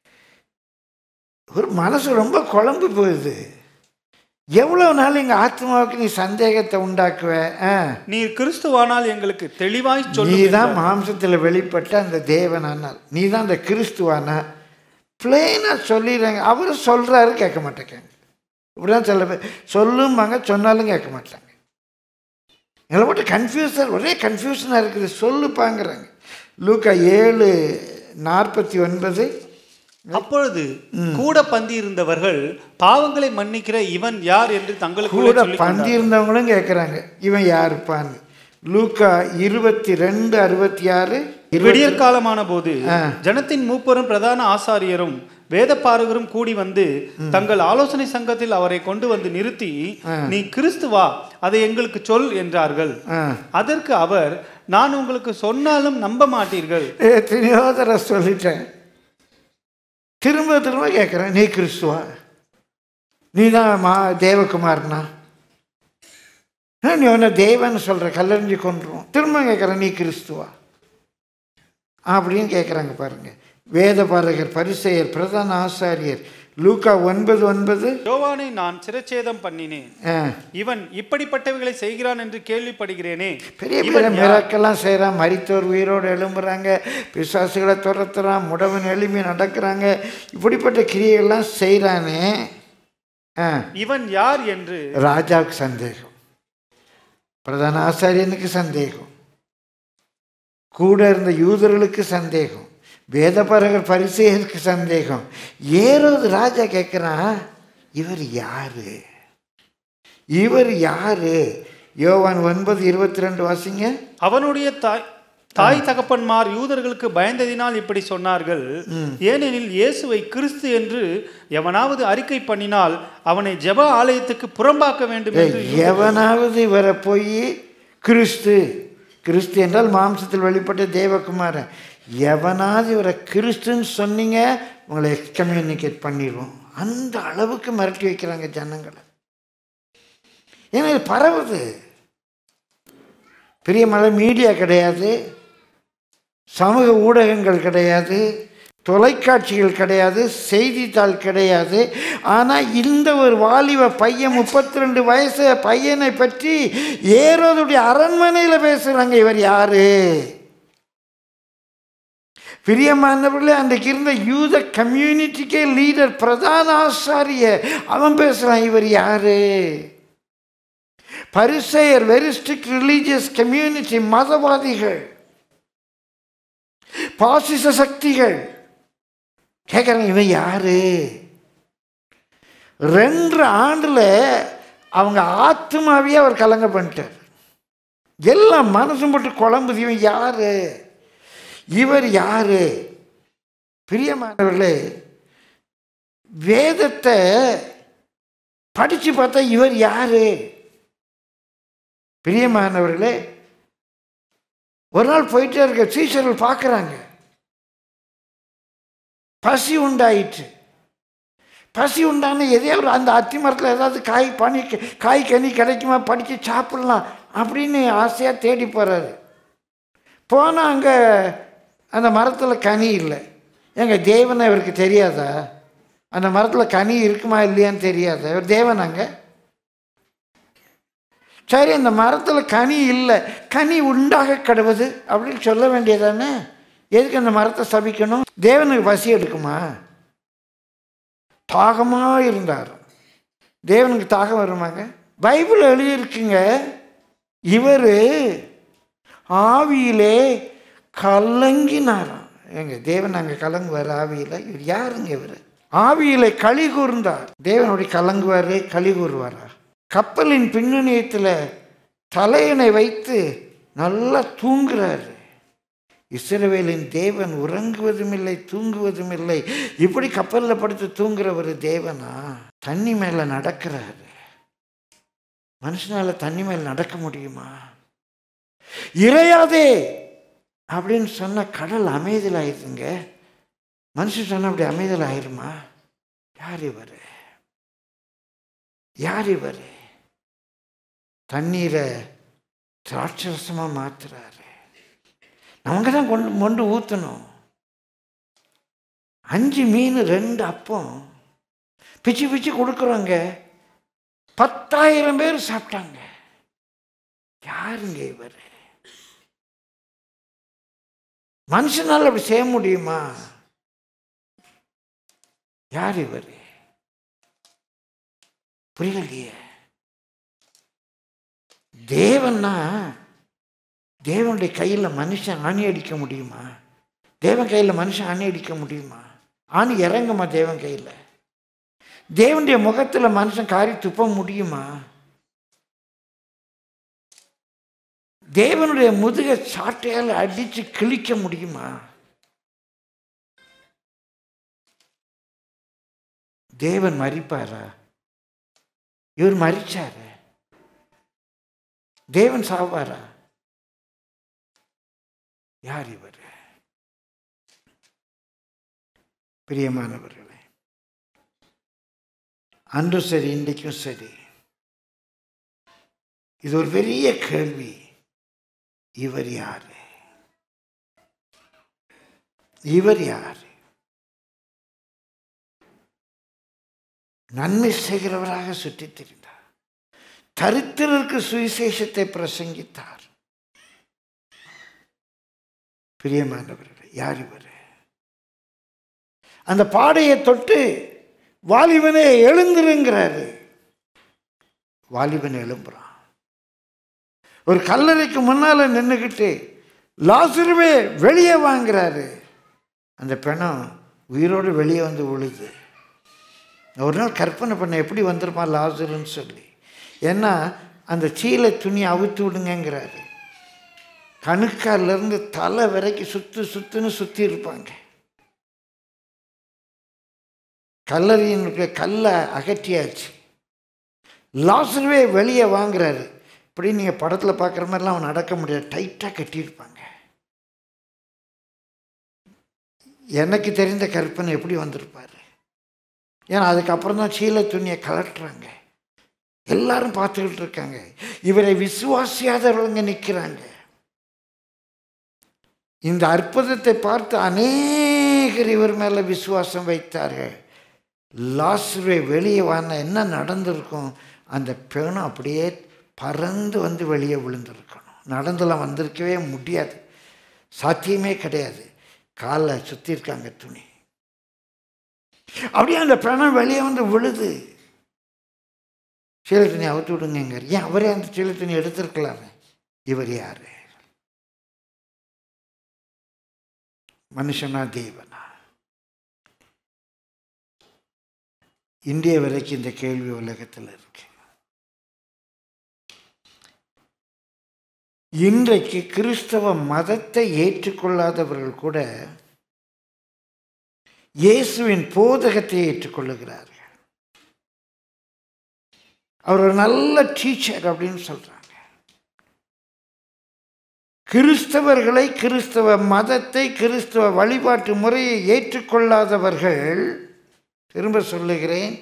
ஒரு மனசு ரொம்ப குழம்பு போகுது எவ்வளோ நாள் எங்கள் ஆத்மாவுக்கு நீ சந்தேகத்தை உண்டாக்குவ ஆ நீர் கிறிஸ்துவானால் எங்களுக்கு தெளிவாய் நீ சொல்லு தான் மாம்சத்தில் வெளிப்பட்ட அந்த தேவனானால் நீ தான் அந்த கிறிஸ்துவானா பிளெயினாக சொல்லிடுறாங்க அவர் சொல்கிறாரு கேட்க மாட்டேங்க இப்படிதான் சில பேர் சொல்லும்பாங்க சொன்னாலும் கேட்க மாட்டாங்க எங்களை மட்டும் கன்ஃபியூஸாக ஒரே கன்ஃபியூஷனாக இருக்குது சொல்லுப்பாங்கிறாங்க லூக்கா ஏழு நாற்பத்தி ஒன்பது அப்பொழுது கூட பந்தி இருந்தவர்கள் பாவங்களை மன்னிக்கிற இவன் யார் என்று தங்களுக்கு கூட பந்தி இருந்தவங்களும் கேட்குறாங்க இவன் யாருப்பான்னு லூக்கா இருபத்தி ரெண்டு அறுபத்தி ஆறு விடியற் காலமான போது ஜனத்தின் மூப்பரும் பிரதான ஆசாரியரும் வேதப்பாரகரும் கூடி வந்து தங்கள் ஆலோசனை சங்கத்தில் அவரை கொண்டு வந்து நிறுத்தி நீ கிறிஸ்துவா அதை எங்களுக்கு சொல் என்றார்கள் ஆ அதற்கு அவர் நான் உங்களுக்கு சொன்னாலும் நம்ப மாட்டீர்கள் எத்தனையோ தடவை சொல்லிட்டேன் திரும்ப திரும்ப கேட்குறேன் நீ கிறிஸ்துவா நீ தான் மா தேவகுமார்னா நீ ஒன்று தேவன்னு சொல்கிற கல்லறிஞ்சு கொண்டுருவோம் திரும்ப கேட்குறேன் நீ கிறிஸ்துவா அப்படின்னு கேட்குறாங்க பாருங்க வேத பாரகர் பரிசெயர் பிரதான ஆசாரியர் லூக்கா ஒன்பது ஒன்பது யோவானை நான் சிரச்சேதம் பண்ணினேன் ஆ, இவன் இப்படிப்பட்டவைகளை செய்கிறான் என்று கேள்விப்படுகிறேனே பெரிய பெரிய மிராக்கெல்லாம் செய்கிறான் மரித்தோர் உயிரோடு எழும்புறாங்க பிசாசுகளை துரத்துறான் முடவன் எழுப்பி நடக்கிறாங்க இப்படிப்பட்ட கிரியைகள்லாம் செய்கிறானே ஆ இவன் யார் என்று ராஜாவுக்கு சந்தேகம் பிரதான ஆசாரியனுக்கு சந்தேகம் கூட இருந்த யூதர்களுக்கு சந்தேகம் வேதபரகர் பரிசெயருக்கு சந்தேகம் ஏறோது ராஜா கேட்குறான் இவர் யாரு இவர் யாரு யோவான் ஒன்பது இருபத்தி ரெண்டு வாசிங்க அவனுடைய தாய் தாய் தகப்பன்மார் யூதர்களுக்கு பயந்ததினால் இப்படி சொன்னார்கள் ஏனெனில் இயேசுவை கிறிஸ்து என்று எவனாவது அறிக்கை பண்ணினால் அவனை ஜெப ஆலயத்துக்கு புறம்பாக்க வேண்டும் என்று எவனாவது இவரை போய் கிறிஸ்து கிறிஸ்து என்றால் மாம்சத்தில் வெளிப்பட்ட தேவகுமாரன் எவனாவது இவரை கிறிஸ்துன்னு சொன்னீங்க உங்களை எக்ஸ்கம்யூனிகேட் பண்ணிடுவோம் அந்த அளவுக்கு மிரட்டி வைக்கிறாங்க ஜனங்களை ஏன்னா இது பரவுது பெரிய மலை மீடியா கிடையாது சமூக ஊடகங்கள் கிடையாது தொலைக்காட்சிகள் கிடையாது செய்தித்தாள் கிடையாது ஆனால் இந்த ஒரு வாலிப பையன் முப்பத்தி ரெண்டு வயசு பையனை பற்றி ஏரோதுடைய அரண்மனையில் பேசுகிறாங்க இவர் யாரு பிரியமானவர்களே அன்றைக்கு இருந்த யூத கம்யூனிட்டிக்கே லீடர் பிரதான ஆசாரிய அவன் பேசுகிறான் இவர் யாரு பரிசெயர் வெரி ஸ்ட்ரிக்ட் ரிலீஜியஸ் கம்யூனிட்டி மதவாதிகள் பாசிச சக்திகள் கேட்குறாங்க இவன் யாரு ரெண்டு ஆண்டுல அவங்க ஆத்மாவே அவர் கலங்க பண்ணிட்டார் எல்லாம் மனசும் போட்டு குழம்புது இவன் யாரு இவர் யாரு பிரியமானவர்களே வேதத்தை படிச்சு பார்த்தா இவர் யாரு பிரியமானவர்களே ஒரு நாள் போயிட்டே இருக்க சீசர்கள் பார்க்குறாங்க பசி உண்டாயிற்று பசி உண்டான எதையாவது அந்த அத்தி மரத்தில் ஏதாவது காய் பனி காய் கனி கிடைக்குமா படித்து சாப்பிடலாம் அப்படின்னு ஆசையாக தேடி போகிறாரு போனால் அங்கே அந்த மரத்தில் கனி இல்லை எங்கள் தேவனை இவருக்கு தெரியாதா அந்த மரத்தில் கனி இருக்குமா இல்லையான்னு தெரியாதா இவர் தேவன் அங்கே சரி அந்த மரத்தில் கனி இல்லை கனி உண்டாக கிடவுது அப்படின்னு சொல்ல வேண்டியதானே எதுக்கு அந்த மரத்தை சபிக்கணும் தேவனுக்கு பசி எடுக்குமா தாகமாக இருந்தார் தேவனுக்கு தாகம் வருமாங்க பைபிள் எழுதியிருக்குங்க இவர் ஆவியிலே கலங்கினாராம் எங்க தேவன் அங்கே கலங்குவார் ஆவியில் இவர் யாருங்க இவர் ஆவியிலே களி கூர்ந்தார் தேவனுடைய கலங்குவார் களி கூறுவாரா கப்பலின் பின்னணியத்தில் தலையணை வைத்து நல்லா தூங்குறாரு இஸ்ரவேலின் தேவன் உறங்குவதும் இல்லை தூங்குவதும் இல்லை இப்படி கப்பலில் படுத்து தூங்குற ஒரு தேவனா தண்ணி மேலே நடக்கிறாரு மனுஷனால தண்ணி மேலே நடக்க முடியுமா இறையாதே அப்படின்னு சொன்ன கடல் அமைதல் ஆயிடுதுங்க மனுஷன் சொன்ன அப்படி அமைதல் ஆயிருமா யார் இவர் யார் இவர் தண்ணீரை திராட்சரசமாக மாத்துறாரு அவங்க தான் கொண்டு கொண்டு ஊற்றணும் அஞ்சு மீன் ரெண்டு அப்பம் பிச்சு பிச்சு கொடுக்குறோங்க பத்தாயிரம் பேர் சாப்பிட்டாங்க யாருங்க இவர் மனுஷனால் அப்படி செய்ய முடியுமா யார் இவர் புரியலையே தேவன்னா தேவனுடைய கையில் மனுஷன் ஆணி அடிக்க முடியுமா தேவன் கையில் மனுஷன் ஆணி அடிக்க முடியுமா ஆணி இறங்குமா தேவன் கையில் தேவனுடைய முகத்தில் மனுஷன் காரி துப்ப முடியுமா தேவனுடைய முதுக சாட்டையால் அடித்து கிழிக்க முடியுமா தேவன் மறிப்பாரா இவர் மறிச்சாரு தேவன் சாவாரா யார் இவர் பிரியமானவர்களே அன்றும் சரி இன்றைக்கும் சரி இது ஒரு பெரிய கேள்வி இவர் யார் இவர் யார் நன்மை செய்கிறவராக சுற்றித் திரிந்தார் தரித்திரருக்கு சுவிசேஷத்தை பிரசங்கித்தார் பிரியமானவர்களே யார் இவர் அந்த பாடையை தொட்டு வாலிபனே எழுந்துருங்கிறாரு வாலிபன் எழும்புறான் ஒரு கல்லறைக்கு முன்னால நின்றுக்கிட்டு லாசருவே வெளியே வாங்குறாரு அந்த பிணம் உயிரோடு வெளியே வந்து விழுது ஒரு நாள் கற்பனை பண்ண எப்படி வந்திருப்பான் லாசருன்னு சொல்லி ஏன்னா அந்த சீலை துணி அவுத்து விடுங்கங்கிறாரு கணுக்கால்லேருந்து தலை வரைக்கும் சுத்து சுத்துன்னு சுற்றி இருப்பாங்க கல்லறையினுடைய கல்லை அகற்றியாச்சு லாசருவே வெளியே வாங்குறாரு இப்படி நீங்கள் படத்தில் பார்க்குற மாதிரிலாம் அவன் நடக்க முடியாது டைட்டாக கட்டியிருப்பாங்க எனக்கு தெரிந்த கற்பனை எப்படி வந்திருப்பார் ஏன்னா அதுக்கப்புறம் தான் சீலை துணியை கலட்டுறாங்க எல்லாரும் பார்த்துக்கிட்டு இருக்காங்க இவரை விசுவாசியாதவங்க நிற்கிறாங்க இந்த அற்புதத்தை பார்த்து அநேகர் இவர் மேலே விசுவாசம் வைத்தார்கள் லாஸ்வே வெளியே வான என்ன நடந்திருக்கும் அந்த பெணம் அப்படியே பறந்து வந்து வெளியே விழுந்திருக்கணும் நடந்துலாம் வந்திருக்கவே முடியாது சாத்தியமே கிடையாது காலை சுற்றிருக்காங்க துணி அப்படியே அந்த பிணம் வெளியே வந்து விழுது சீலை துணி அவுத்து விடுங்க ஏன் அவரே அந்த சீலை துணி எடுத்திருக்கலாமே இவர் யாரு மனுஷனா தேவனா இந்திய வரைக்கும் இந்த கேள்வி உலகத்தில் இருக்கு இன்றைக்கு கிறிஸ்தவ மதத்தை ஏற்றுக்கொள்ளாதவர்கள் கூட இயேசுவின் போதகத்தை ஏற்றுக்கொள்ளுகிறார்கள் அவர் ஒரு நல்ல டீச்சர் அப்படின்னு சொல்றாங்க கிறிஸ்தவர்களை கிறிஸ்தவ மதத்தை கிறிஸ்தவ வழிபாட்டு முறையை ஏற்றுக்கொள்ளாதவர்கள் திரும்ப சொல்லுகிறேன்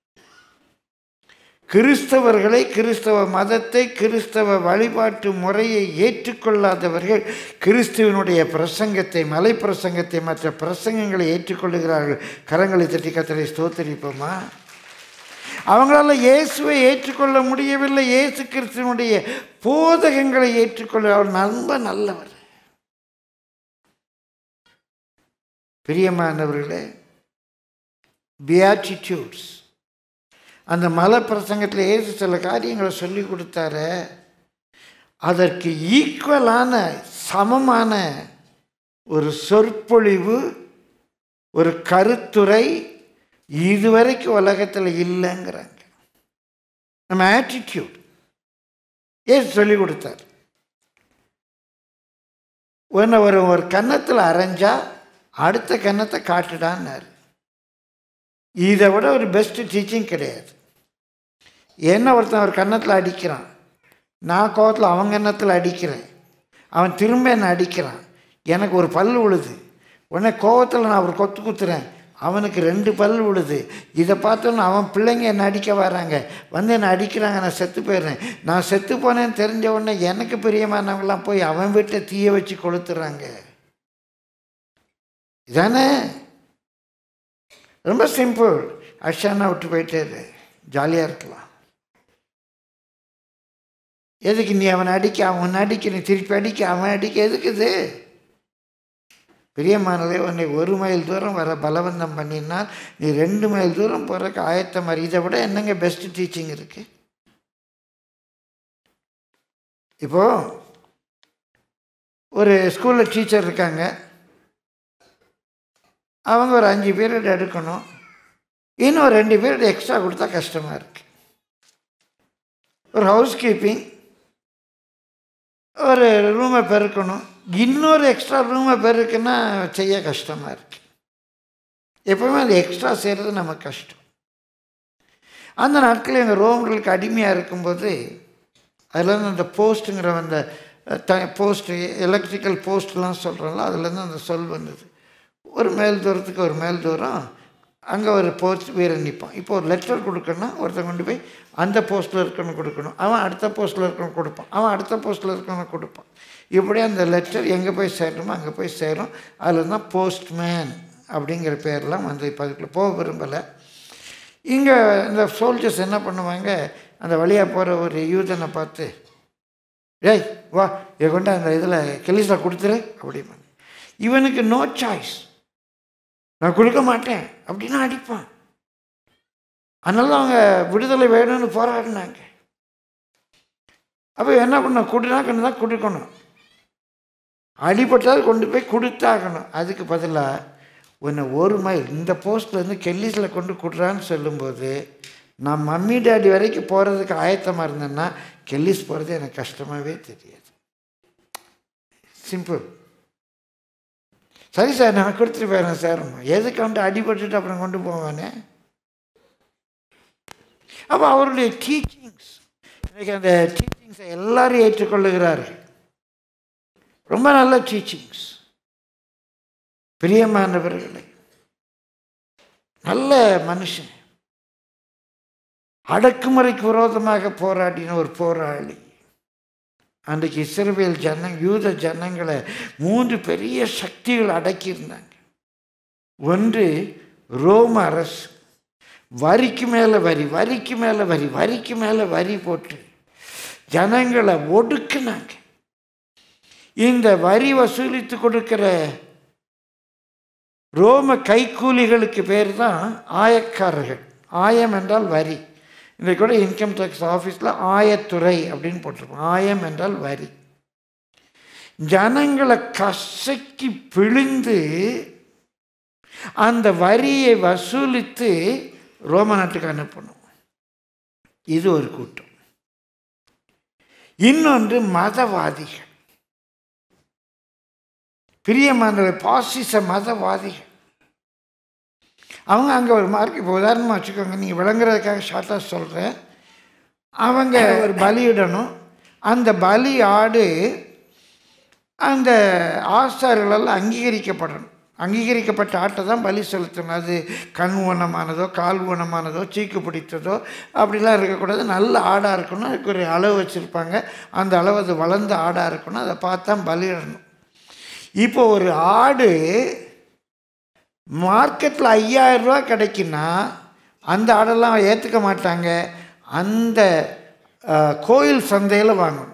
கிறிஸ்தவர்களை கிறிஸ்தவ மதத்தை கிறிஸ்தவ வழிபாட்டு முறையை ஏற்றுக்கொள்ளாதவர்கள் கிறிஸ்துவனுடைய பிரசங்கத்தை மலை பிரசங்கத்தை மற்ற பிரசங்கங்களை ஏற்றுக்கொள்ளுகிறார்கள் கரங்களை தட்டி கத்தரை ஸ்தோத்தரிப்போமா அவங்களால இயேசுவை ஏற்றுக்கொள்ள முடியவில்லை இயேசு கிறிஸ்துவனுடைய போதகங்களை ஏற்றுக்கொள்ள அவர் நம்ப நல்லவர் பிரியமானவர்களே பியாட்டிடியூட்ஸ் அந்த மலை பிரசங்கத்தில் இயேசு சில காரியங்களை சொல்லி கொடுத்தாரு அதற்கு ஈக்குவலான சமமான ஒரு சொற்பொழிவு ஒரு கருத்துரை இதுவரைக்கும் உலகத்தில் இல்லைங்கிறாங்க நம்ம ஆட்டிடியூட் ஏசு சொல்லி கொடுத்தார் ஒன்று ஒரு ஒரு கன்னத்தில் அரைஞ்சா அடுத்த கன்னத்தை காட்டுடான்னாரு இதை விட ஒரு பெஸ்ட் டீச்சிங் கிடையாது என்ன ஒருத்தன் ஒரு கன்னத்தில் அடிக்கிறான் நான் கோவத்தில் அவன் கன்னத்தில் அடிக்கிறேன் அவன் திரும்ப என்னை அடிக்கிறான் எனக்கு ஒரு பல் விழுது உடனே கோவத்தில் நான் ஒரு கொத்து குத்துறேன் அவனுக்கு ரெண்டு பல் விழுது இதை பார்த்தோன்னு அவன் பிள்ளைங்க என்னை அடிக்க வராங்க வந்து என்னை அடிக்கிறாங்க நான் செத்து போயிடுறேன் நான் செத்து போனேன்னு தெரிஞ்ச உடனே எனக்கு பிரியமானவங்களாம் போய் அவன் வீட்டை தீய வச்சு கொளுத்துறாங்க இதானே ரொம்ப சிம்பிள் அஷானா விட்டு போயிட்டாரு ஜாலியாக இருக்கலாம் எதுக்கு நீ அவனை அடிக்க அவன் அடிக்க நீ திருப்பி அடிக்க அவன் அடிக்க எதுக்குது பிரியமானதே உன்னை ஒரு மைல் தூரம் வர பலவந்தம் பண்ணினால் நீ ரெண்டு மைல் தூரம் போகிறக்கு ஆயத்தம் மாதிரி இதை விட என்னங்க பெஸ்ட் டீச்சிங் இருக்கு இப்போ ஒரு ஸ்கூலில் டீச்சர் இருக்காங்க அவங்க ஒரு அஞ்சு பீரியட் எடுக்கணும் இன்னும் ஒரு ரெண்டு பீரியட் எக்ஸ்ட்ரா கொடுத்தா கஷ்டமாக இருக்கு ஒரு ஹவுஸ் கீப்பிங் ஒரு ரூமை பெருக்கணும் இன்னொரு எக்ஸ்ட்ரா ரூமை பெருக்குன்னா செய்ய கஷ்டமாக இருக்கு எப்பவுமே அந்த எக்ஸ்ட்ரா செய்கிறது நமக்கு கஷ்டம் அந்த நாட்களில் எங்கள் ரோமர்களுக்கு அடிமையாக இருக்கும்போது அதுலேருந்து அந்த போஸ்ட்டுங்கிற அந்த த போஸ்ட்டு எலக்ட்ரிக்கல் போஸ்ட்லாம் சொல்கிறோம்ல அதுலேருந்து அந்த சொல் வந்தது ஒரு மேல் தூரத்துக்கு ஒரு மேல் தூரம் அங்கே ஒரு போஸ்ட் வீரன் நிற்பான் இப்போ ஒரு லெட்டர் கொடுக்கணும்னா ஒருத்தன் கொண்டு போய் அந்த போஸ்ட்டில் இருக்கணும் கொடுக்கணும் அவன் அடுத்த போஸ்ட்டில் இருக்கணும் கொடுப்பான் அவன் அடுத்த போஸ்ட்டில் இருக்கணும் கொடுப்பான் இப்படி அந்த லெட்டர் எங்கே போய் சேரணுமோ அங்கே போய் சேரும் அதில் தான் போஸ்ட்மேன் அப்படிங்கிற பேர்லாம் வந்து இப்போ அதுக்குள்ளே போக விரும்பலை இங்கே இந்த சோல்ஜர்ஸ் என்ன பண்ணுவாங்க அந்த வழியாக போகிற ஒரு யூதனை பார்த்து ஏய் வா இதை கொண்டு அந்த இதில் கெலிஸில் கொடுத்துரு அப்படிம்பாங்க இவனுக்கு நோ சாய்ஸ் நான் கொடுக்க மாட்டேன் அப்படின்னா அடிப்பான் அதனால அவங்க விடுதலை வேணும்னு போராடினாங்க அப்போ என்ன பண்ண கொடுனா கண்டு தான் கொடுக்கணும் அடிபட்டால் கொண்டு போய் கொடுத்தாகணும் அதுக்கு பதிலாக உன்னை ஒரு மைல் இந்த போஸ்ட்லேருந்து கெல்லிஸில் கொண்டு கொடுறான்னு சொல்லும்போது நான் மம்மி டாடி வரைக்கும் போகிறதுக்கு ஆயத்தமாக இருந்தேன்னா கெல்லிஸ் போகிறது எனக்கு கஷ்டமாகவே தெரியாது சிம்பிள் சரி சார் நான் கொடுத்துட்டு போயிடுறேன் சார் எதுக்கு வந்து அடிபட்டுட்டு அப்புறம் கொண்டு போவானே அப்போ அவருடைய டீச்சிங்ஸ் இன்னைக்கு அந்த டீச்சிங்ஸை எல்லாரும் ஏற்றுக்கொள்ளுகிறார்கள் ரொம்ப நல்ல டீச்சிங்ஸ் பிரியமானவர்களை நல்ல மனுஷன் அடக்குமுறைக்கு விரோதமாக போராடின ஒரு போராளி அன்றைக்கு இஸ்ரவேல் ஜன யூத ஜனங்களை மூன்று பெரிய சக்திகள் அடக்கியிருந்தாங்க ஒன்று ரோம அரசு வரிக்கு மேலே வரி வரிக்கு மேலே வரி வரிக்கு மேலே வரி போட்டு ஜனங்களை ஒடுக்குனாங்க இந்த வரி வசூலித்து கொடுக்கிற ரோம கைக்கூலிகளுக்கு பேர் தான் ஆயக்காரர்கள் ஆயம் என்றால் வரி இன்றைக்கு கூட இன்கம் டேக்ஸ் ஆஃபீஸில் ஆயத்துறை அப்படின்னு போட்டிருப்போம் ஆயம் என்றால் வரி ஜனங்களை கசக்கி பிழிந்து அந்த வரியை வசூலித்து ரோம நாட்டுக்கு அனுப்பணும் இது ஒரு கூட்டம் இன்னொன்று மதவாதிகள் பிரியமானவர் பாசிச மதவாதிகள் அவங்க அங்கே ஒரு மார்க் இப்போ உதாரணமாக வச்சுக்கோங்க நீங்கள் விளங்குறதுக்காக ஷார்ட்டாக சொல்கிறேன் அவங்க ஒரு பலியிடணும் அந்த பலி ஆடு அந்த ஆஸ்தார்களெல்லாம் அங்கீகரிக்கப்படணும் அங்கீகரிக்கப்பட்ட ஆட்டை தான் பலி செலுத்தணும் அது கண் ஊனமானதோ கால் ஊனமானதோ சீக்கு பிடித்ததோ அப்படிலாம் இருக்கக்கூடாது நல்ல ஆடாக இருக்கணும் அதுக்கு ஒரு அளவு வச்சுருப்பாங்க அந்த அளவு அது வளர்ந்த ஆடாக இருக்கணும் அதை பார்த்தா பலியிடணும் இப்போ ஒரு ஆடு மார்க்கெட்டில் ஐயாயிரம் ரூபா கிடைக்குன்னா அந்த ஆடெல்லாம் ஏற்றுக்க மாட்டாங்க அந்த அஹ், கோயில் சந்தையில் வாங்கணும்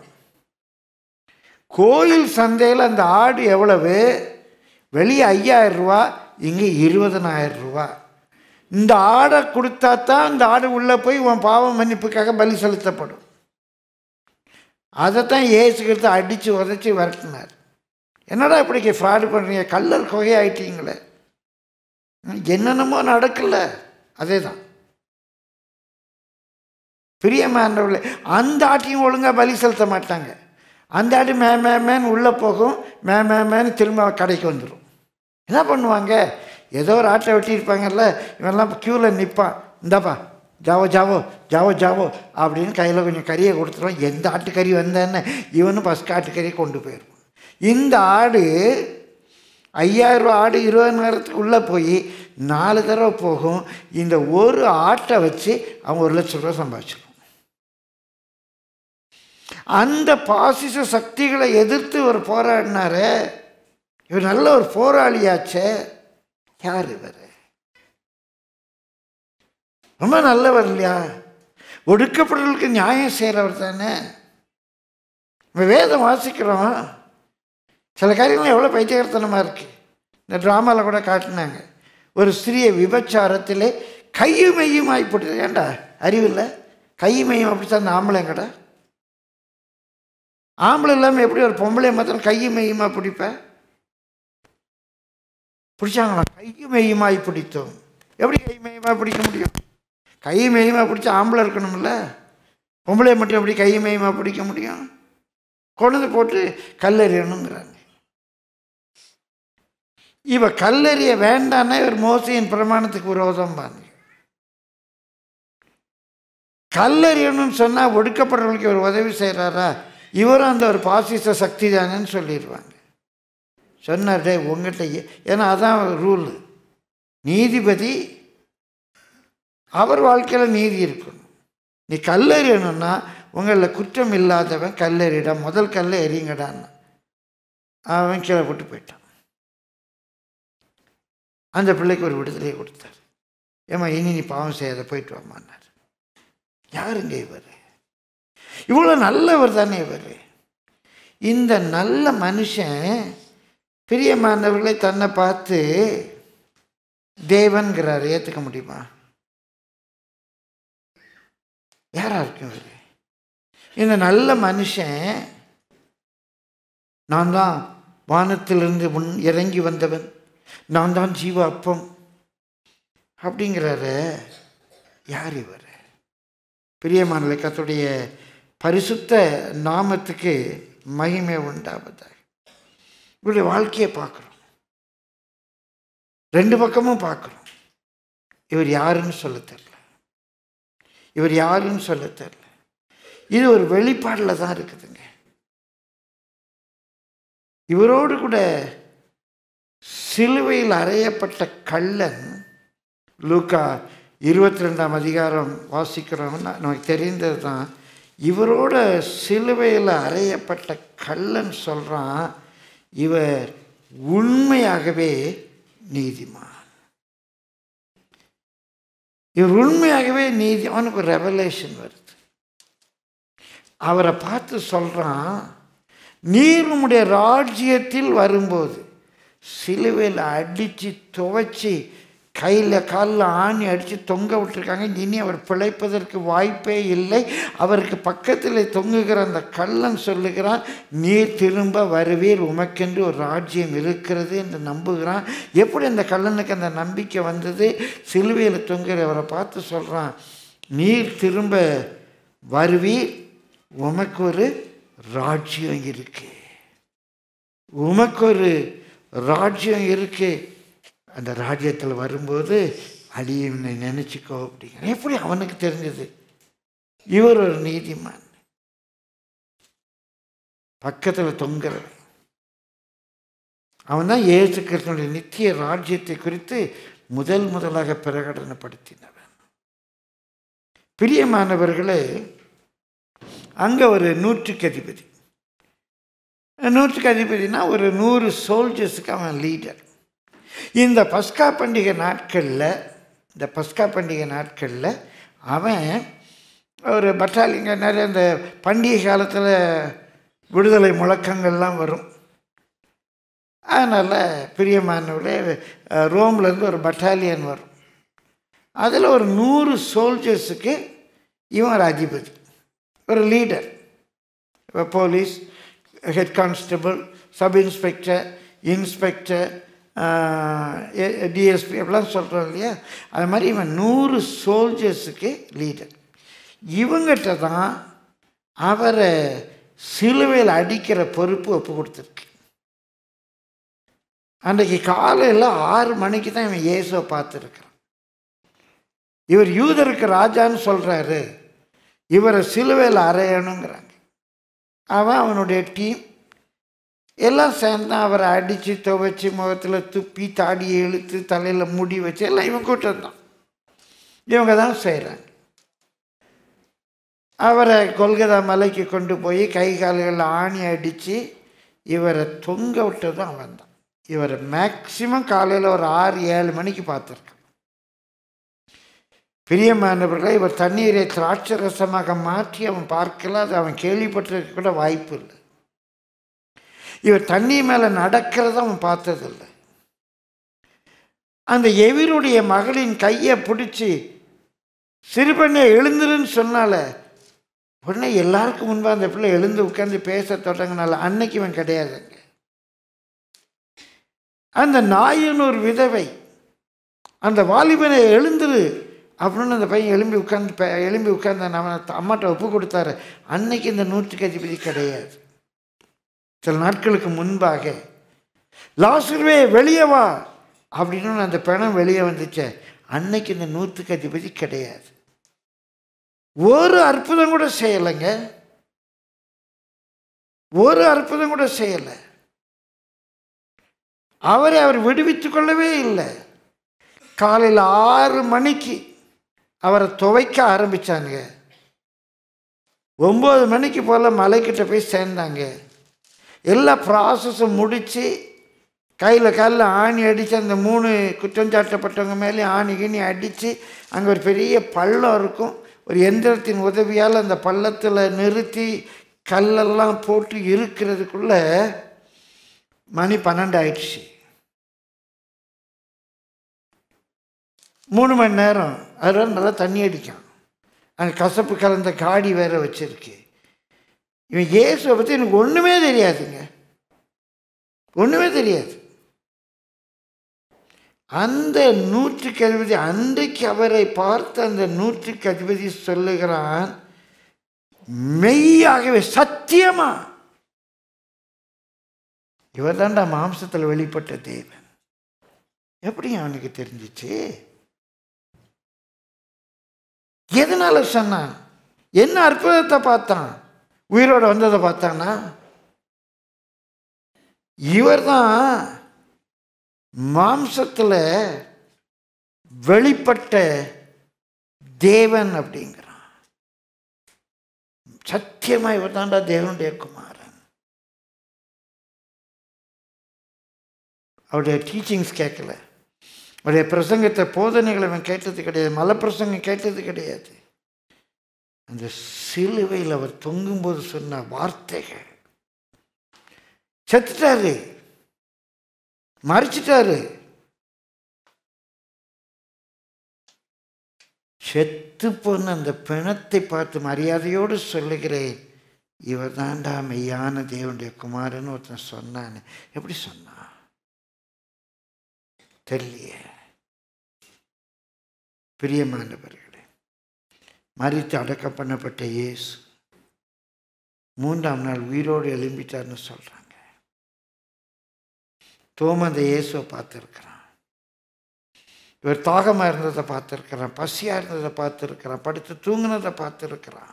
கோயில் சந்தையில் அந்த ஆடு எவ்வளவு வெளியே ஐயாயிரம் ரூபா இங்கே இருபதனாயிரம் ரூபா இந்த ஆடை கொடுத்தா தான் இந்த ஆடு உள்ளே போய் உன் பாவ மன்னிப்புக்காக பலி செலுத்தப்படும் அதைத்தான் ஏசுக்கிறது அடித்து உதச்சி விரட்டினார் என்னடா இப்படி ஃப்ராடு பண்ணுறீங்க கல்லர் கொகை ஆயிட்டீங்களே என்னென்னமோ நடக்கல அதே தான் பிரியமானவர்களே அந்த ஆட்டையும் ஒழுங்காக பலி செலுத்த மாட்டாங்க அந்த ஆட்டு மே மே மேன்னு உள்ளே போகும் மே மே மேன்னு திரும்ப கடைக்கு வந்துடும் என்ன பண்ணுவாங்க ஏதோ ஒரு ஆட்டை வெட்டியிருப்பாங்கல்ல இவன்லாம் க்யூவில் நிற்பான் இந்தாப்பா ஜாவோ ஜாவோ ஜாவோ ஜாவோ அப்படின்னு கையில் கொஞ்சம் கறியை கொடுத்துருவான் எந்த ஆட்டுக்கறி வந்தேன்னு இவனும் ஃபஸ்ட் ஆட்டுக்கறியை கொண்டு போயிடுவான் இந்த ஆடு ஐயாயிரம் ரூபா ஆடு இருபதாயிரத்துக்கு உள்ளே போய் நாலு தடவை போகும் இந்த ஒரு ஆட்டை வச்சு அவன் ஒரு லட்சம் ரூபா சம்பாதிச்சிடும் அந்த பாசிச சக்திகளை எதிர்த்து ஒரு போராடினாரு இவர் நல்ல ஒரு போராளியாச்சே யார் இவர் ரொம்ப நல்லவர் இல்லையா ஒடுக்கப்படுறவர்களுக்கு நியாயம் செய்கிறவர் தானே நம்ம வேதம் வாசிக்கிறோம் சில காரியங்கள் எவ்வளோ பைத்தியகரத்தனமாக இருக்குது இந்த ட்ராமாவில் கூட காட்டினாங்க ஒரு ஸ்திரியை விபச்சாரத்திலே கையும் மெய்யும் ஆகிப்பட்டது ஏண்டா அறிவில்லை கையும் மெய்யும் அப்படித்தான் அந்த ஆம்பளைங்கடா ஆம்பளை இல்லாமல் எப்படி ஒரு பொம்பளை மாத்திரம் கையும் மெய்யுமா பிடிப்ப பிடிச்சாங்களா கையும் மெய்யுமாய் பிடித்தோம் எப்படி கை மெய்யுமா பிடிக்க முடியும் கை மெய்யுமா பிடிச்சா ஆம்பளை இருக்கணும்ல பொம்பளை மட்டும் எப்படி கை மெய்யுமா பிடிக்க முடியும் கொண்டு போட்டு கல்லெறியணுங்கிறாங்க இவ கல்லெறிய வேண்டான்னா இவர் மோசையின் பிரமாணத்துக்கு விரோதம் பாருங்க கல்லெறியணும்னு சொன்னால் ஒடுக்கப்படுறவங்களுக்கு இவர் உதவி செய்கிறாரா இவரும் அந்த ஒரு பாசிச சக்தி தானேன்னு சொல்லிடுவாங்க சொன்னார் டே உங்கள்கிட்ட ஏ-" ஏன்னா அதான் ரூல் நீதிபதி அவர் வாழ்க்கையில் நீதி இருக்கணும் நீ கல்லெறியணும்னா உங்களில் குற்றம் இல்லாதவன் கல்லெறிடா முதல் கல்லை எறிங்கடான்னு அவன் கீழே போட்டு போயிட்டான் அந்த பிள்ளைக்கு ஒரு விடுதலையை கொடுத்தார் ஏம்மா இனி நீ பாவம் செய்யாத போயிட்டு வாமான்னார் யாருங்க இவர் இவ்வளோ நல்லவர் தானே இவர் இந்த நல்ல மனுஷன் பிரியமானவர்களை தன்னை பார்த்து தேவன்கிறார் ஏற்றுக்க முடியுமா யாரா இருக்கும் இவர் இந்த நல்ல மனுஷன் நான் தான் வானத்திலிருந்து முன் இறங்கி வந்தவன் நான் தான் ஜீவ அப்பம் அப்படிங்கிறாரு யார் இவர் பிரியமான கத்துடைய பரிசுத்த நாமத்துக்கு மகிமை உண்டாவதாக இவருடைய வாழ்க்கையை பார்க்குறோம் ரெண்டு பக்கமும் பார்க்குறோம் இவர் யாருன்னு சொல்ல தெரில இவர் யாருன்னு சொல்ல தெரில இது ஒரு வெளிப்பாடில் தான் இருக்குதுங்க இவரோடு கூட சிலுவையில் அறையப்பட்ட கள்ளன் லூக்கா இருபத்தி ரெண்டாம் அதிகாரம் வாசிக்கிறோம்னா நமக்கு தெரிந்தது தான் இவரோட சிலுவையில் அறையப்பட்ட கள்ளன் சொல்கிறான் இவர் உண்மையாகவே நீதிமான் இவர் உண்மையாகவே நீதி அவனுக்கு ஒரு ரெவலேஷன் வருது அவரை பார்த்து சொல்கிறான் நீர் உம்முடைய ராஜ்யத்தில் வரும்போது சிலுவையில் அடித்து துவைச்சி கையில் காலில் ஆணி அடித்து தொங்க விட்டுருக்காங்க இனி அவர் பிழைப்பதற்கு வாய்ப்பே இல்லை அவருக்கு பக்கத்தில் தொங்குகிற அந்த கள்ளன் சொல்லுகிறான் நீர் திரும்ப வருவீர் உமக்கென்று ஒரு ராஜ்யம் இருக்கிறது என்று நம்புகிறான் எப்படி அந்த கள்ளனுக்கு அந்த நம்பிக்கை வந்தது சிலுவையில் தொங்குகிறவரை பார்த்து சொல்கிறான் நீர் திரும்ப வருவீர் உமக்கு ஒரு ராஜ்யம் இருக்கு உமக்கு ஒரு ராஜ்யம் இருக்கு அந்த ராஜ்யத்தில் வரும்போது அடியவனை நினச்சிக்கோ அப்படிங்கிற எப்படி அவனுக்கு தெரிஞ்சது இவர் ஒரு நீதிமான் பக்கத்தில் தொங்குறவன் அவன் தான் இயேசு கிறிஸ்தனுடைய நித்திய ராஜ்யத்தை குறித்து முதல் முதலாக பிரகடனப்படுத்தினவன் பிரியமானவர்களே அங்கே ஒரு நூற்றுக்கு அதிபதி நூற்றுக்கு அதிபதினா ஒரு நூறு சோல்ஜர்ஸுக்கு அவன் லீடர் இந்த பஸ்கா பண்டிகை நாட்களில் இந்த பஸ்கா பண்டிகை நாட்களில் அவன் ஒரு பட்டாலிங்க நிறைய இந்த பண்டிகை காலத்தில் விடுதலை முழக்கங்கள்லாம் வரும் அதனால் பிரியமானவர்களே ரோம்லேருந்து ஒரு பட்டாலியன் வரும் அதில் ஒரு நூறு சோல்ஜர்ஸுக்கு இவன் ஒரு அதிபதி ஒரு லீடர் இப்போ police head constable sub inspector inspector DSP அப்படிலாம் சொல்கிறோம் இல்லையா அது மாதிரி இவன் நூறு சோல்ஜர்ஸுக்கு லீடர் இவங்கிட்ட தான் அவரை சிலுவையில் அடிக்கிற பொறுப்பு ஒப்பு கொடுத்துருக்கு அன்றைக்கு காலையில் ஆறு மணிக்கு தான் இவன் இயேசுவை பார்த்துருக்கிறான் இவர் யூதருக்கு ராஜான்னு சொல்கிறாரு இவரை சிலுவையில் அறையணுங்கிறாங்க அவன் அவனுடைய டீம் எல்லாம் சேர்ந்து அவரை அடித்து துவைச்சி முகத்தில் துப்பி தாடியை இழுத்து தலையில் முடி வச்சு எல்லாம் இவன் கூட்டம் தான் இவங்க தான் செய்கிறாங்க அவரை கொல்கதா மலைக்கு கொண்டு போய் கை கால்களில் ஆணி அடித்து இவரை தொங்க விட்டதும் அவன் தான் இவரை மேக்சிமம் காலையில் ஒரு ஆறு ஏழு மணிக்கு பார்த்துருக்கான் பிரியமானவர்களை இவர் தண்ணீரை திராட்சை ரசமாக மாற்றி அவன் பார்க்கல அது அவன் கேள்விப்பட்டிருக்க கூட வாய்ப்பு இல்லை இவர் தண்ணி மேலே நடக்கிறத அவன் பார்த்ததில்லை அந்த எவிருடைய மகளின் கையை பிடிச்சி சிறுபெண்ணை எழுந்துருன்னு சொன்னால உடனே எல்லாருக்கும் முன்பாக அந்த பிள்ளை எழுந்து உட்காந்து பேச தொடங்கினால அன்னைக்கு இவன் கிடையாதுங்க அந்த நாயின் ஒரு விதவை அந்த வாலிபனை எழுந்துரு அப்படின்னு அந்த பையன் எலும்பி உட்காந்து பே- எலும்பி உட்காந்து அவனை அம்மாட்ட ஒப்பு கொடுத்தாரு அன்னைக்கு இந்த நூற்றுக்கு அதிபதி கிடையாது சில நாட்களுக்கு முன்பாக லாசுருவே வெளியே வா அப்படின்னு அந்த பிணம் வெளியே வந்துச்சே அன்னைக்கு இந்த நூற்றுக்கு அதிபதி கிடையாது ஒரு அற்புதம் கூட செய்யலைங்க ஒரு அற்புதம் கூட செய்யலை அவரை அவர் விடுவித்து கொள்ளவே இல்லை காலையில் ஆறு மணிக்கு அவரை துவைக்க ஆரம்பிச்சாங்க ஒம்பது மணிக்கு போல் மலைக்கிட்ட போய் சேர்ந்தாங்க எல்லா ப்ராசஸும் முடித்து கையில் காலில் ஆணி அடித்து அந்த மூணு குற்றம் சாட்டப்பட்டவங்க மேலே ஆணி கீணி அடித்து அங்கே ஒரு பெரிய பள்ளம் இருக்கும் ஒரு எந்திரத்தின் உதவியால் அந்த பள்ளத்தில் நிறுத்தி கல்லெல்லாம் போட்டு இருக்கிறதுக்குள்ள மணி பன்னெண்டு ஆயிடுச்சு மூணு மணி நேரம் அதில் நல்லா தண்ணி அடிக்கும் அங்கே கசப்பு கலந்த காடி வேற வச்சிருக்கு இவன் இயேசுவை பற்றி எனக்கு ஒன்றுமே தெரியாதுங்க ஒன்றுமே தெரியாது அந்த நூற்றுக்கு அதிபதி அன்றைக்கு அவரை பார்த்த அந்த நூற்றுக்கு அதிபதி சொல்லுகிறான் மெய்யாகவே சத்தியமா இவர் தாண்டா மாம்சத்தில் வெளிப்பட்ட தேவன் எப்படி அவனுக்கு தெரிஞ்சிச்சு எதனால சொன்னான் என்ன அற்புதத்தை பார்த்தான் உயிரோட வந்ததை பார்த்தானா இவர்தான் மாம்சத்தில் வெளிப்பட்ட தேவன் அப்படிங்கிறான் சத்தியமா இவர் தாண்டா தேவனுடைய குமாரன் அவருடைய டீச்சிங்ஸ் கேட்கல அவருடைய பிரசங்கத்தை போதனைகளை அவன் கேட்டது கிடையாது மலை பிரசங்கம் கேட்டது கிடையாது அந்த சிலுவையில் அவர் தொங்கும்போது சொன்ன வார்த்தைகள் செத்துட்டாரு மறிச்சிட்டாரு செத்து போன அந்த பிணத்தை பார்த்து மரியாதையோடு சொல்லுகிறேன் இவர் தாண்டா மெய்யான தேவனுடைய குமாரன்னு ஒருத்தன் சொன்னான்னு எப்படி சொன்னான் தெரியலையே பிரியமானவர்களே மறித்து அடக்கம் பண்ணப்பட்ட இயேசு மூன்றாம் நாள் உயிரோடு எழும்பிட்டார்னு சொல்றாங்க தோம அந்த இயேசுவை பார்த்துருக்கிறான் இவர் தாகமாக இருந்ததை பார்த்துருக்கிறான் பசியாக இருந்ததை பார்த்துருக்கிறான் படுத்து தூங்கினதை பார்த்துருக்கிறான்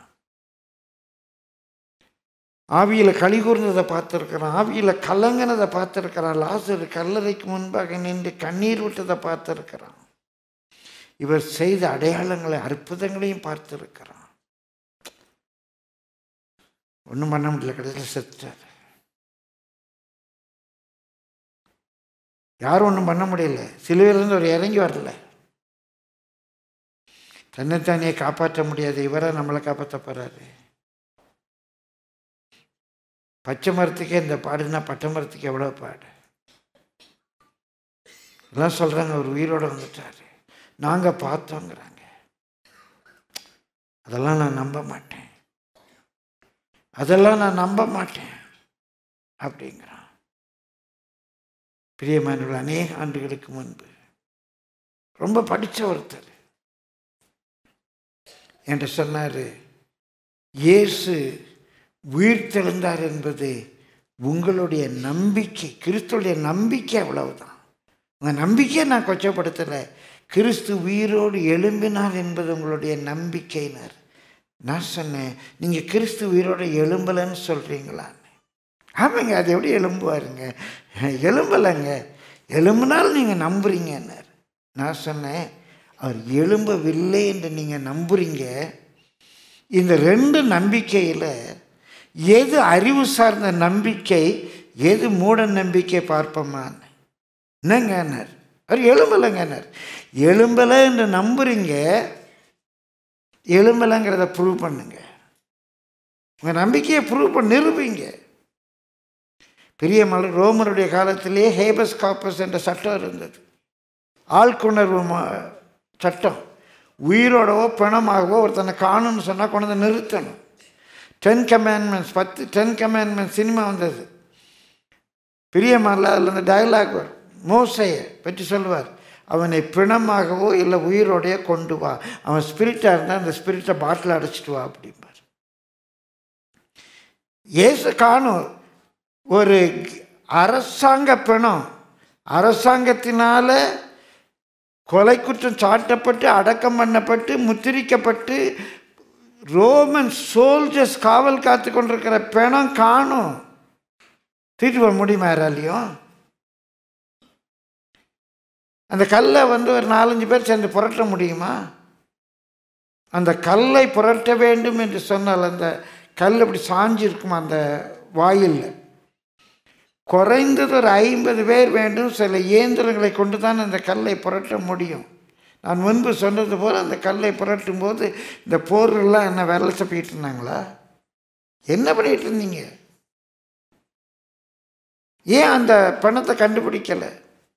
ஆவியில் களி கூர்ந்ததை பார்த்துருக்கிறான் ஆவியில் கலங்கினதை பார்த்துருக்கிறான் லாசர் கல்லறைக்கு முன்பாக நின்று கண்ணீர் விட்டதை பார்த்துருக்கிறான் இவர் செய்த அடையாளங்களை அற்புதங்களையும் பார்த்துருக்கிறான் ஒன்றும் பண்ண முடியல கடைசியில் செத்துட்டார் யாரும் ஒன்றும் பண்ண முடியல சிலுவையிலேருந்து அவர் இறங்கி வரல தன்னைத்தானே காப்பாற்ற முடியாது இவரை நம்மளை காப்பாற்ற போறாரு பச்சை மரத்துக்கே இந்த பாடுனா பட்டை மரத்துக்கு எவ்வளோ பாடு எல்லாம் சொல்கிறாங்க அவர் உயிரோடு வந்துட்டாரு நாங்கள் பார்த்தோங்கிறாங்க அதெல்லாம் நான் நம்ப மாட்டேன் அதெல்லாம் நான் நம்ப மாட்டேன் அப்படிங்கிறான் பிரியமானவர்கள் அநேக ஆண்டுகளுக்கு முன்பு ரொம்ப படித்த ஒருத்தர் என்று சொன்னார் இயேசு உயிர் தெழுந்தார் என்பது உங்களுடைய நம்பிக்கை கிறிஸ்துடைய நம்பிக்கை அவ்வளவுதான் உங்கள் நம்பிக்கையை நான் கொச்சப்படுத்தலை கிறிஸ்து உயிரோடு எழும்பினார் என்பது உங்களுடைய நம்பிக்கையினர் நான் சொன்னேன் நீங்கள் கிறிஸ்து உயிரோடு எழும்பலைன்னு சொல்கிறீங்களான்னு ஆமாங்க அது எப்படி எலும்புவாருங்க எலும்பலைங்க எலும்புனால் நீங்கள் நம்புறீங்கன்னார் நான் சொன்னேன் அவர் எழும்பவில்லை என்று நீங்கள் நம்புறீங்க இந்த ரெண்டு நம்பிக்கையில் எது அறிவு சார்ந்த நம்பிக்கை எது மூட நம்பிக்கை பார்ப்போமான்னு என்னங்கன்னார் அவர் எலும்பலைங்கன்னார் எலும்பலை என்று நம்புறீங்க எலும்பலைங்கிறத ப்ரூவ் பண்ணுங்க உங்கள் நம்பிக்கையை ப்ரூவ் பண்ண நிரூபிங்க பெரிய மலை ரோமருடைய காலத்திலே ஹேபஸ் காப்பஸ் என்ற சட்டம் இருந்தது ஆழ்குணர்வு ம- சட்டம் உயிரோடவோ பிணமாகவோ ஒருத்தனை காணும்னு சொன்னால் கொண்டு வந்து நிறுத்தணும் டென் கமேண்ட்மெண்ட்ஸ் பத்து டென் கமேண்ட்மெண்ட்ஸ் சினிமா வந்தது பெரிய மலை அதில் அந்த டயலாக் வரும் மோசையை பற்றி சொல்லுவார் அவனை பிணமாகவோ இல்லை உயிரோடையோ கொண்டு வா அவன் ஸ்பிரிட்டாக இருந்தால் அந்த ஸ்பிரிட்டை பாட்டில் அடைச்சிட்டு வா அப்படிம்பார் இயேசு காணும் ஒரு அரசாங்க பிணம் அரசாங்கத்தினால கொலை குற்றம் சாட்டப்பட்டு அடக்கம் பண்ணப்பட்டு முத்திரிக்கப்பட்டு ரோமன் சோல்ஜர்ஸ் காவல் காத்து கொண்டிருக்கிற பிணம் காணும் தூக்கிட்டு போக முடியுமா யாராலையும் அந்த கல்லை வந்து ஒரு நாலஞ்சு பேர் சேர்ந்து புரட்ட முடியுமா அந்த கல்லை புரட்ட வேண்டும் என்று சொன்னால் அந்த கல் இப்படி சாஞ்சு இருக்குமா அந்த வாயில்ல குறைந்தது ஒரு ஐம்பது பேர் வேண்டும் சில இயந்திரங்களை கொண்டு தான் அந்த கல்லை புரட்ட முடியும் நான் முன்பு சொன்னது போல் அந்த கல்லை புரட்டும் போது இந்த போர்கள்லாம் என்ன விரல சப்பிக்கிட்டு இருந்தாங்களா என்ன பண்ணிட்டு இருந்தீங்க ஏன் அந்த பணத்தை கண்டுபிடிக்கலை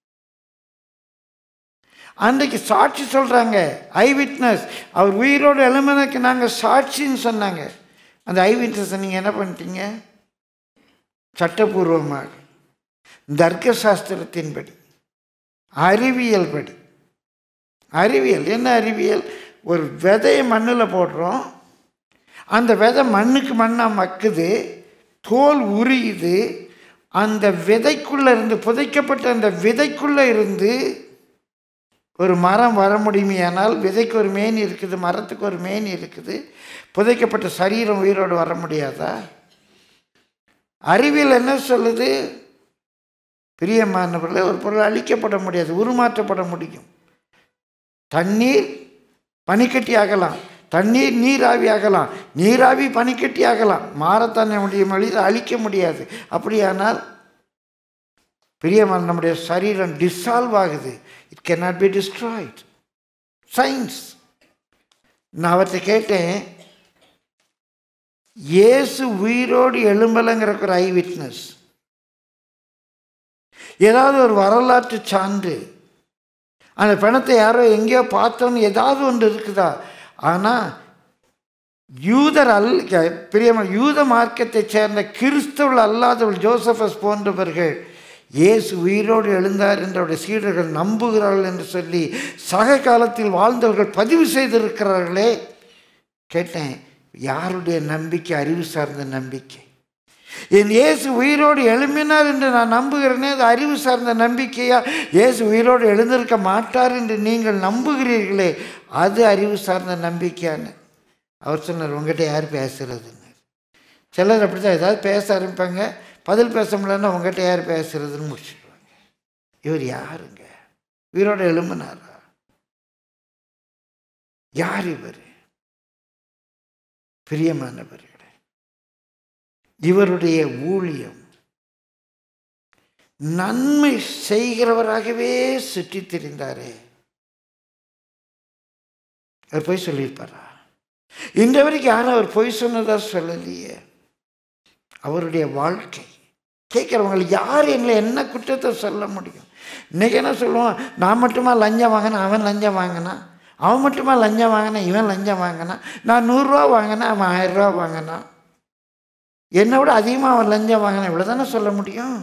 அன்றைக்கு சாட்சி சொல்கிறாங்க ஐ விட்னஸ் அவர் உயிரோடு எழுமனுக்கு நாங்கள் சாட்சின்னு சொன்னாங்க அந்த ஐ விட்னஸை நீங்கள் என்ன பண்ணிட்டீங்க சட்டபூர்வமாக தர்க்க சாஸ்திரத்தின்படி அறிவியல் படி அறிவியல் என்ன அறிவியல் ஒரு விதையை மண்ணில் போடுறோம் அந்த விதை மண்ணுக்கு மண்ணாக மக்குது தோல் உரியுது அந்த விதைக்குள்ளே இருந்து புதைக்கப்பட்ட அந்த விதைக்குள்ளே இருந்து ஒரு மரம் வர முடியுமையானால் விதைக்கு ஒரு மேனி இருக்குது மரத்துக்கு ஒரு மேனி இருக்குது புதைக்கப்பட்ட சரீரம் உயிரோடு வர முடியாதா அறிவியல் என்ன சொல்லுது பிரியமானவர்களே ஒரு பொருள் அழிக்கப்பட முடியாது உருமாற்றப்பட முடியும் தண்ணீர் பனிக்கட்டி ஆகலாம் தண்ணீர் நீராவி ஆகலாம் நீராவி பனிக்கட்டி ஆகலாம் மாறத்தானே முடியும் வழியில் அழிக்க முடியாது அப்படியானால் பிரியமான நம்முடைய சரீரம் டிசால்வ் ஆகுது it cannot be destroyed science நான் அவர்கிட்ட கேட்டேன் இயேசு உயிரோடு எழும்பலைங்கிறக்கு ஒரு ஐ விட்னஸ் ஏதாவது ஒரு வரலாற்று சான்று அந்த பணத்தை யாரோ எங்கேயோ பார்த்தோன்னு ஏதாவது ஒன்று இருக்குதா ஆனால் யூதர் அல் பிரியமா யூத மார்க்கத்தை சேர்ந்த கிறிஸ்தவர்கள் அல்லாதவர்கள் ஜோசபஸ் போன்றவர்கள் இயேசு உயிரோடு எழுந்தார் என்றவருடைய சீடர்கள் நம்புகிறார்கள் என்று சொல்லி சக காலத்தில் வாழ்ந்தவர்கள் பதிவு செய்திருக்கிறார்களே கேட்டேன் யாருடைய நம்பிக்கை அறிவு சார்ந்த நம்பிக்கை என் இயேசு உயிரோடு எழும்பினார் என்று நான் நம்புகிறேனே அது அறிவு சார்ந்த நம்பிக்கையா இயேசு உயிரோடு எழுந்திருக்க மாட்டார் என்று நீங்கள் நம்புகிறீர்களே அது அறிவு சார்ந்த நம்பிக்கையான்னு அவர் சொன்னார் உங்ககிட்ட யார் பேசுறதுன்னு சிலர் அப்படி தான் ஏதாவது பேச ஆரம்பிப்பாங்க பதில் பேச முடியலன்னா உங்ககிட்ட யார் பேசுறதுன்னு முடிச்சுடுவாங்க இவர் யாருங்க உயிரோடு எழும்பினாரா யார் இவர் பிரியமானவர்களே இவருடைய ஊழியம் நன்மை செய்கிறவராகவே சுற்றி திரிந்தாரே அவர் பொய் சொல்லியிருப்பாரா இந்த வரைக்கும் யாரும் அவர் பொய் சொன்னதா சொல்லலையே அவருடைய வாழ்க்கை கேட்குறவங்களுக்கு யார் எங்களை என்ன குற்றத்தை சொல்ல முடியும் இன்னைக்கு என்ன சொல்லுவோம் நான் மட்டுமா லஞ்சம் வாங்கினேன் அவன் லஞ்சம் வாங்கினான் அவன் மட்டுமா லஞ்சம் வாங்கினான் இவன் லஞ்சம் வாங்கினான் நான் நூறுரூவா வாங்கினேன் அவன் ஆயிரரூவா வாங்கினான் என்னை விட அதிகமாக அவன் லஞ்சம் வாங்கினான் இவ்வளோ தானே சொல்ல முடியும்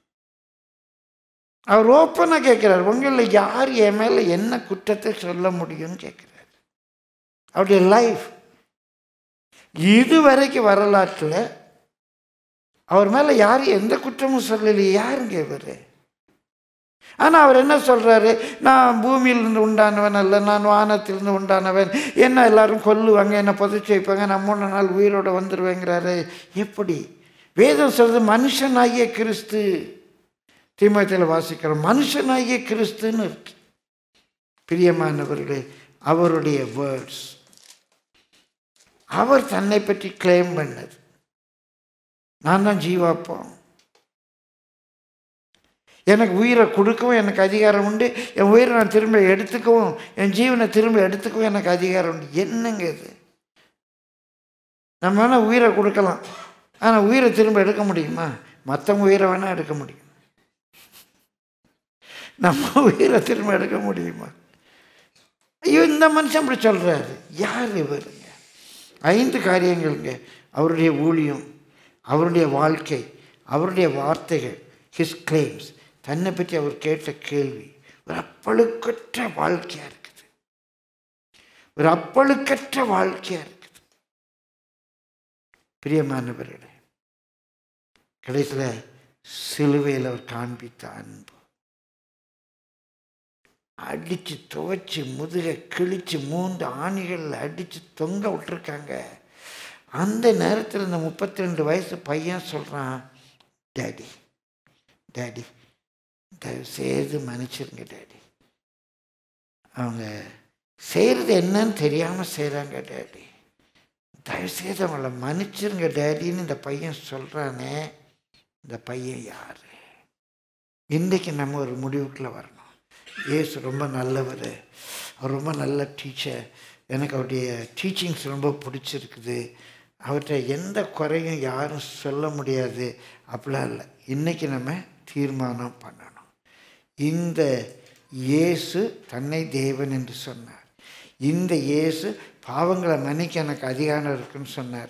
அவர் ஓப்பனாக கேட்குறாரு உங்களில் யார் என் மேலே என்ன குற்றத்தை சொல்ல முடியும்னு கேட்குறாரு அவருடைய லைஃப் இதுவரைக்கும் வரலாற்றில் அவர் மேலே யாரும் எந்த குற்றமும் சொல்லலையே யாருங்க இவர் ஆனால் அவர் என்ன சொல்கிறாரு நான் பூமியிலிருந்து உண்டானவன் அல்ல நான் வானத்திலிருந்து உண்டானவன் என்ன எல்லாரும் கொல்லுவாங்க என்னை புதைச்சி வைப்பாங்க நான் மூணு நாள் உயிரோடு வந்துடுவேங்கிறாரு எப்படி வேதம் சொல்றது மனுஷனாகிய கிறிஸ்து தீமத்தில் வாசிக்கிறோம் மனுஷனாகிய கிறிஸ்துன்னு இருக்கு பிரியமானவர்களே அவருடைய வேர்ட்ஸ் அவர் தன்னை பற்றி கிளைம் பண்ணது நான் தான் ஜீவாப்போம் எனக்கு உயிரை கொடுக்கவும் எனக்கு அதிகாரம் உண்டு என் உயிரை நான் திரும்ப எடுத்துக்கவும் என் ஜீவனை திரும்ப எடுத்துக்கவும் எனக்கு அதிகாரம் உண்டு என்னங்க இது நம்ம வேணால் உயிரை கொடுக்கலாம் ஆனால் உயிரை திரும்ப எடுக்க முடியுமா மற்றவங்க உயிரை வேணால் எடுக்க முடியும் நம்ம உயிரை திரும்ப எடுக்க முடியுமா ஐயோ இந்த மனுஷன் அப்படி சொல்கிறாரு யார் இவருங்க ஐந்து காரியங்கள்ங்க அவருடைய ஊழியம் அவருடைய வாழ்க்கை அவருடைய வார்த்தைகள் ஹிஸ் கிளைம்ஸ் தன்னை பற்றி அவர் கேட்ட கேள்வி ஒரு அப்பழுக்கற்ற வாழ்க்கையாக இருக்குது ஒரு அப்பழுக்கற்ற வாழ்க்கையாக இருக்குது பிரியமானவர்களே கடைசியில் சிலுவையில் அவர் காண்பித்த அன்பு அடித்து துவைச்சி முதுகை கிழிச்சு மூன்று ஆணிகளில் அடித்து தொங்க விட்டுருக்காங்க அந்த நேரத்தில் இந்த முப்பத்தி ரெண்டு வயசு பையன் சொல்கிறான் டேடி டேடி தயவு செய்து மன்னிச்சிருங்க டேடி அவங்க செய்கிறது என்னன்னு தெரியாமல் செய்கிறாங்க டேடி தயவு செய்து அவங்கள மன்னிச்சிருங்க டேடின்னு இந்த பையன் சொல்கிறானே இந்த பையன் யார் இன்றைக்கி நம்ம ஒரு முடிவுக்குள்ளே வரணும் ஏசு ரொம்ப நல்லவர் அவர் ரொம்ப நல்ல டீச்சர் எனக்கு அவருடைய டீச்சிங்ஸ் ரொம்ப பிடிச்சிருக்குது அவர்கிட்ட எந்த குறையும் யாரும் சொல்ல முடியாது அப்படிலாம் இல்லை இன்றைக்கி நம்ம தீர்மானம் பண்ணணும் இந்த இயேசு தன்னை தேவன் என்று சொன்னார் இந்த இயேசு பாவங்களை மன்னிக்க எனக்கு அதிகாரம் இருக்குன்னு சொன்னார்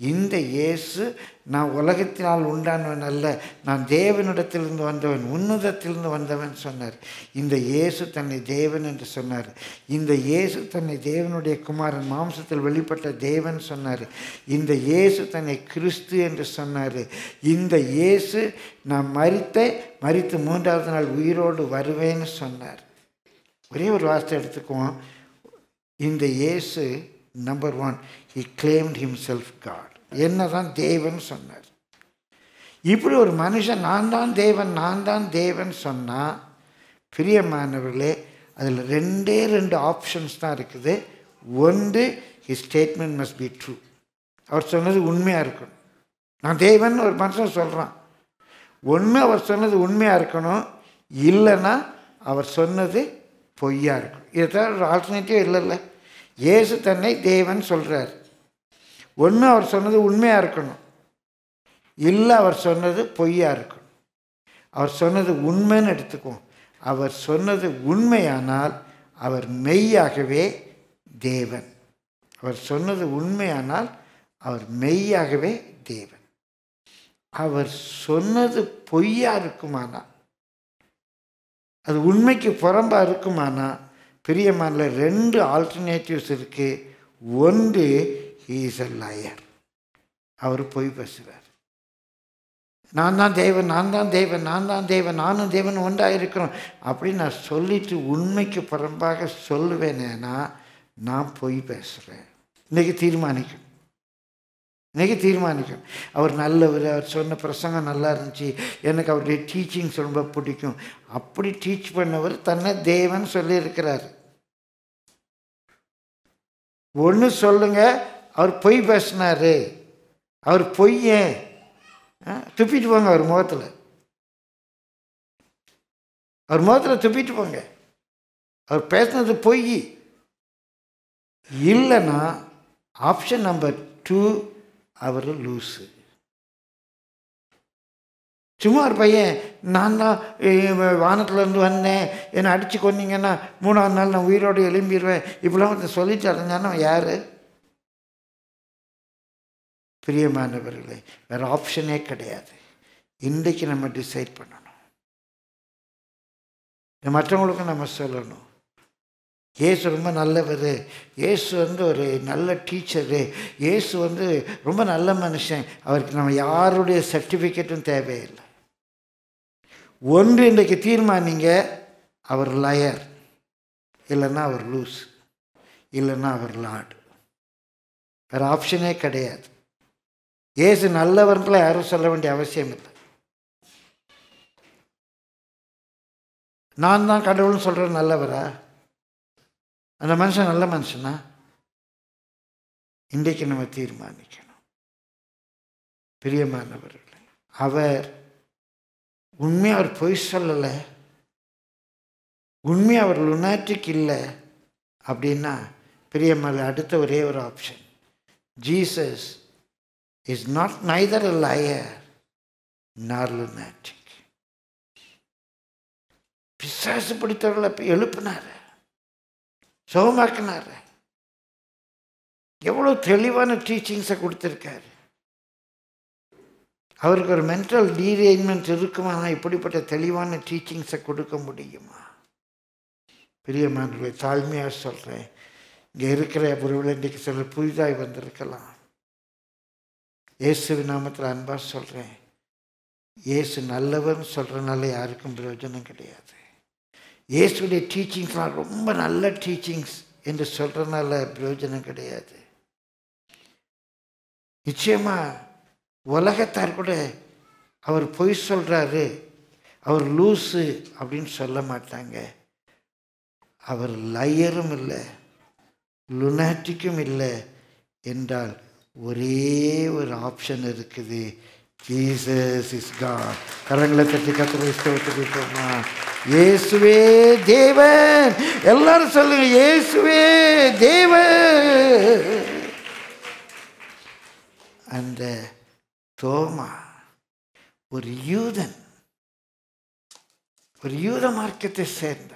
இந்த இயேசு நான் உலகத்தினால் உண்டானவன் அல்ல நான் தேவனிடத்திலிருந்து வந்தவன் உன்னதத்திலிருந்து வந்தவன் சொன்னார் இந்த இயேசு தன்னை தேவன் என்று சொன்னார் இந்த இயேசு தன்னை தேவனுடைய குமாரன் மாம்சத்தில் வெளிப்பட்ட தேவன் சொன்னார் இந்த இயேசு தன்னை கிறிஸ்து என்று சொன்னார் இந்த இயேசு நான் மரித்த மரித்து மூன்றாவது நாள் உயிரோடு வருவேன்னு சொன்னார் ஒரே ஒரு வார்த்தை எடுத்துக்குவோம் இந்த இயேசு number one he claimed himself God என்ன தான் தேவன் சொன்னார் இப்படி ஒரு மனுஷன் நான் தான் தேவன் நான் தான் தேவன் சொன்னால் பிரியமானவர்களே அதில் ரெண்டே ரெண்டு ஆப்ஷன்ஸ் தான் இருக்குது ஒன்று his statement must be true அவர் சொன்னது உண்மையாக இருக்கணும் நான் தேவன் ஒரு மனுஷன் சொல்கிறான் ஒன்று அவர் சொன்னது உண்மையாக இருக்கணும் இல்லைன்னா அவர் சொன்னது பொய்யா இருக்கும் இதை தவிர ஒரு ஆல்டர்னேட்டிவ் இல்லைல்ல இயேசு தன்னை தேவன் சொல்கிறார் ஒன்று அவர் சொன்னது உண்மையாக இருக்கணும் இல்லை அவர் சொன்னது பொய்யா இருக்கணும் அவர் சொன்னது உண்மைன்னு எடுத்துக்குவோம் அவர் சொன்னது உண்மையானால் அவர் மெய்யாகவே தேவன் அவர் சொன்னது உண்மையானால் அவர் மெய்யாகவே தேவன் அவர் சொன்னது பொய்யா இருக்குமானா அது உண்மைக்கு புறம்பா இருக்குமானா பிரியமான ரெண்டு ஆல்டர்னேட்டிவ்ஸ் இருக்கு ஒன்று ஹீஸ் அ லயர் அவர் பொய் பேசுவார் நான் தான் தேவன் நான் தான் தேவன் நான் தான் தேவன் நானும் தேவன் ஒன்றாக இருக்கிறோம் அப்படின்னு நான் சொல்லிட்டு உண்மைக்கு புறம்பாக சொல்லுவேனேனா நான் பொய் பேசுகிறேன் இன்னைக்கு தீர்மானிக்கும் இன்னைக்கு தீர்மானிக்கும் அவர் நல்லவர் அவர் சொன்ன பிரசங்கம் நல்லா இருந்துச்சு எனக்கு அவருடைய டீச்சிங்ஸ் ரொம்ப பிடிக்கும் அப்படி டீச் பண்ணவர் தன்னை தேவன் சொல்லியிருக்கிறார் ஒன்று சொல்லுங்க அவர் பொய் பேசினாரு அவர் பொய்யேன் ஆ, துப்பிட்டு போங்க அவர் முகத்தில் அவர் முகத்தில் துப்பிட்டு போங்க அவர் பேசுனது பொய் இல்லைன்னா ஆப்ஷன் நம்பர் டூ அவர் லூஸு சும்மா ஒரு பையன் நான் தான் வானத்துலேருந்து வந்தேன் என்னை அடித்து கொன்னீங்கன்னா மூணாவது நாள் நான் உயிரோடு எழும்பிடுவேன் இப்படிலாம் ஒருத்தன் சொல்லிட்டு அடைஞ்சானா யார் பிரியமானவர்களே வேறு ஆப்ஷனே கிடையாது இன்றைக்கு நம்ம டிசைட் பண்ணணும் இது மற்றவங்களுக்கும் நம்ம சொல்லணும் இயேசு ரொம்ப நல்லவர் இயேசு வந்து ஒரு நல்ல டீச்சரு இயேசு வந்து ரொம்ப நல்ல மனுஷன் அவருக்கு நம்ம யாருடைய சர்டிஃபிகேட்டும் தேவையில்லை ஒன்று இன்றைக்கு தீர்மானிங்க அவர் லயர் இல்லைன்னா அவர் லூஸ் இல்லைன்னா அவர் லார்டு வேறு ஆப்ஷனே கிடையாது இயேசு நல்லவர்களை யாரும் சொல்ல வேண்டிய அவசியம் இல்லை நான் தான் கடவுள்னு சொல்கிறது நல்லவரா அந்த மனுஷன் நல்ல மனுஷனா இன்றைக்கு நம்ம தீர்மானிக்கணும் பிரியமானவர்களே அவர் உண்மையாக அவர் பொய் சொல்லலை உண்மையாக அவர் லுனாட்டிக் இல்லை அப்படின்னா பிரியமான அடுத்த ஒரே ஒரு option Jesus is not neither a liar nor lunatic பிசாசு பிடித்தவர்களை எழுப்பினார் சுகமாக்கினார் எவ்வளோ தெளிவான டீச்சிங்ஸை கொடுத்துருக்காரு அவருக்கு ஒரு மென்டல் டீரேஞ்ச்மெண்ட் இருக்குமா இப்படிப்பட்ட தெளிவான டீச்சிங்ஸை கொடுக்க முடியுமா பிரியமானவர்களை தாழ்மையாக சொல்கிறேன் இங்கே இருக்கிற பொருள் இன்றைக்கு சிலர் புதிதாய் வந்திருக்கலாம் இயேசு நாமத்தில் அன்பாக சொல்கிறேன் இயேசு நல்லவர்னு சொல்கிறனால யாருக்கும் பிரயோஜனம் கிடையாது இயேசுடைய டீச்சிங்ஸ்லாம் ரொம்ப நல்ல டீச்சிங்ஸ் என்று சொல்கிறனால பிரயோஜனம் கிடையாது நிச்சயமா உலகத்தார் கூட அவர் பொய் சொல்கிறாரு அவர் லூஸு அப்படின்னு சொல்ல மாட்டாங்க அவர் லயரும் இல்லை லுனாட்டிக்கும் இல்லை என்றால் ஒரே ஒரு ஆப்ஷன் இருக்குது ஜீசஸ் இஸ் காட் கரங்களை தட்டி கத்திரை ஸ்தோத்திரிப்போமா இயேசுவே தேவன் எல்லாரும் சொல்லுங்க இயேசுவே தேவன் அந்த தோமா ஒரு யூதன் ஒரு யூத மார்க்கத்தை சேர்ந்தவன்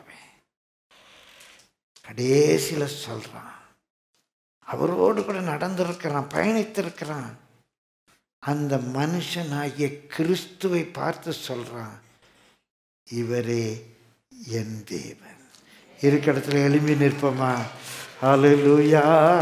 கடைசியில் சொல்கிறான் அவரோடு கூட நடந்திருக்கிறான் பயணித்திருக்கிறான் அந்த மனுஷனாகிய கிறிஸ்துவை பார்த்து சொல்றான் இவரே என் தேவன் இருக்க இடத்துல எழும்பி நிற்போமா ஹalleluya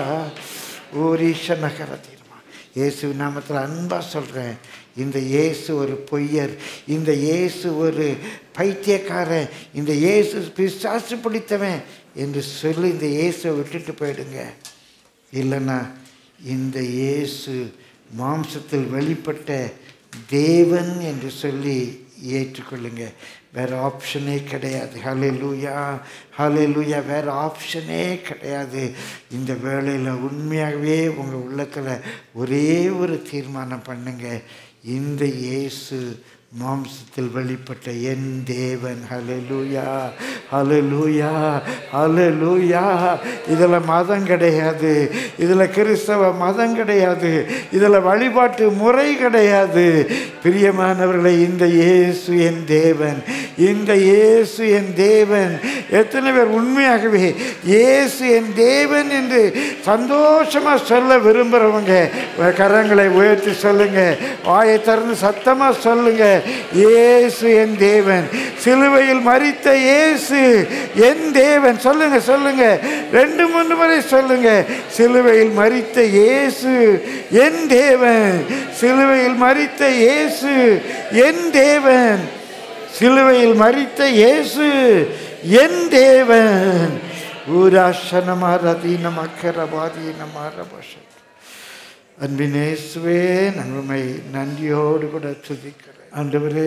ஓரீஷ நகர தீர்மா இயேசு நாமத்தில் அன்பா சொல்றேன் இந்த இயேசு ஒரு பொய்யர் இந்த இயேசு ஒரு பைத்தியக்காரன் இந்த இயேசு பிசாசு பிடித்தவன் என்று சொல்லி இந்த இயேசுவை விட்டுட்டு போயிடுங்க இல்லைன்னா இந்த இயேசு மாம்சத்தில் வெளிப்பட்ட தேவன் என்று சொல்லி ஏற்றுக்கொள்ளுங்க வேற ஆப்ஷனே கிடையாது ஹலே லூயா ஹலே லூயா வேற ஆப்ஷனே கிடையாது இந்த வேளையில் உண்மையாகவே உங்கள் உள்ளத்தில் ஒரே ஒரு தீர்மானம் பண்ணுங்க இந்த இயேசு மாம்சத்தில் வெளிப்பட்ட என் தேவன் ஹalleluya ஹalleluya ஹalleluya இதில் மதம் கிடையாது இதில் கிறிஸ்தவ மதம் கிடையாது இதில் வழிபாட்டு முறை கிடையாது பிரியமானவர்களை இந்த இயேசு என் தேவன் இந்த இயேசு என் தேவன் எத்தனை பேர் உண்மையாகவே இயேசு என் தேவன் என்று சந்தோஷமாக சொல்ல விரும்புகிறவங்க கரங்களை உயர்த்தி சொல்லுங்க வாயை திறந்து சத்தமாக சொல்லுங்க இயேசு என் தேவன் சிலுவையில் மரித்த இயேசு என் தேவன் சொல்லுங்க சொல்லுங்க ரெண்டு மூணு முறை சொல்லுங்க சிலுவையில் மரித்த இயேசு என் தேவன் சிலுவையில் மரித்த இயேசு என் தேவன் சிலுவையில் மரித்த இயேசு என் தேவன் ஊராசனமாரதீனம் அக்கரபாதீனமாரபஷன் அன்பின் இயேசுவே நன்மை நன்றியோடு கூட துதிக்கிறேன் ஆண்டவரே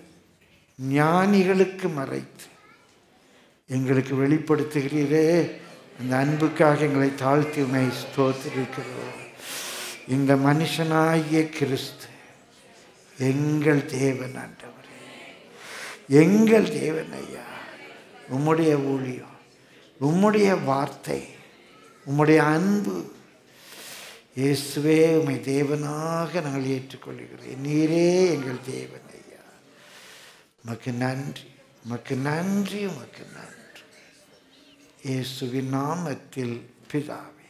ஞானிகளுக்கு மறைத்து எங்களுக்கு வெளிப்படுத்துகிறீரே அந்த அன்புக்காக எங்களை தாழ்த்தி உண்மை ஸ்தோத்திருக்கிறோம் இந்த மனுஷனாகிய கிறிஸ்து எங்கள் தேவன் ஆண்டவரே எங்கள் தேவன் ஐயா உம்முடைய ஊழியம் உம்முடைய வார்த்தை உம்முடைய அன்பு இயேசுவே உம்மை தேவனாக நாங்கள் ஏற்றுக்கொள்கிறோம் நீரே எங்கள் தேவன் ஐயா உமக்கு நன்றி உமக்கு நன்றி உமக்கு நன்றி இயேசுவின் நாமத்தில் பிதாவே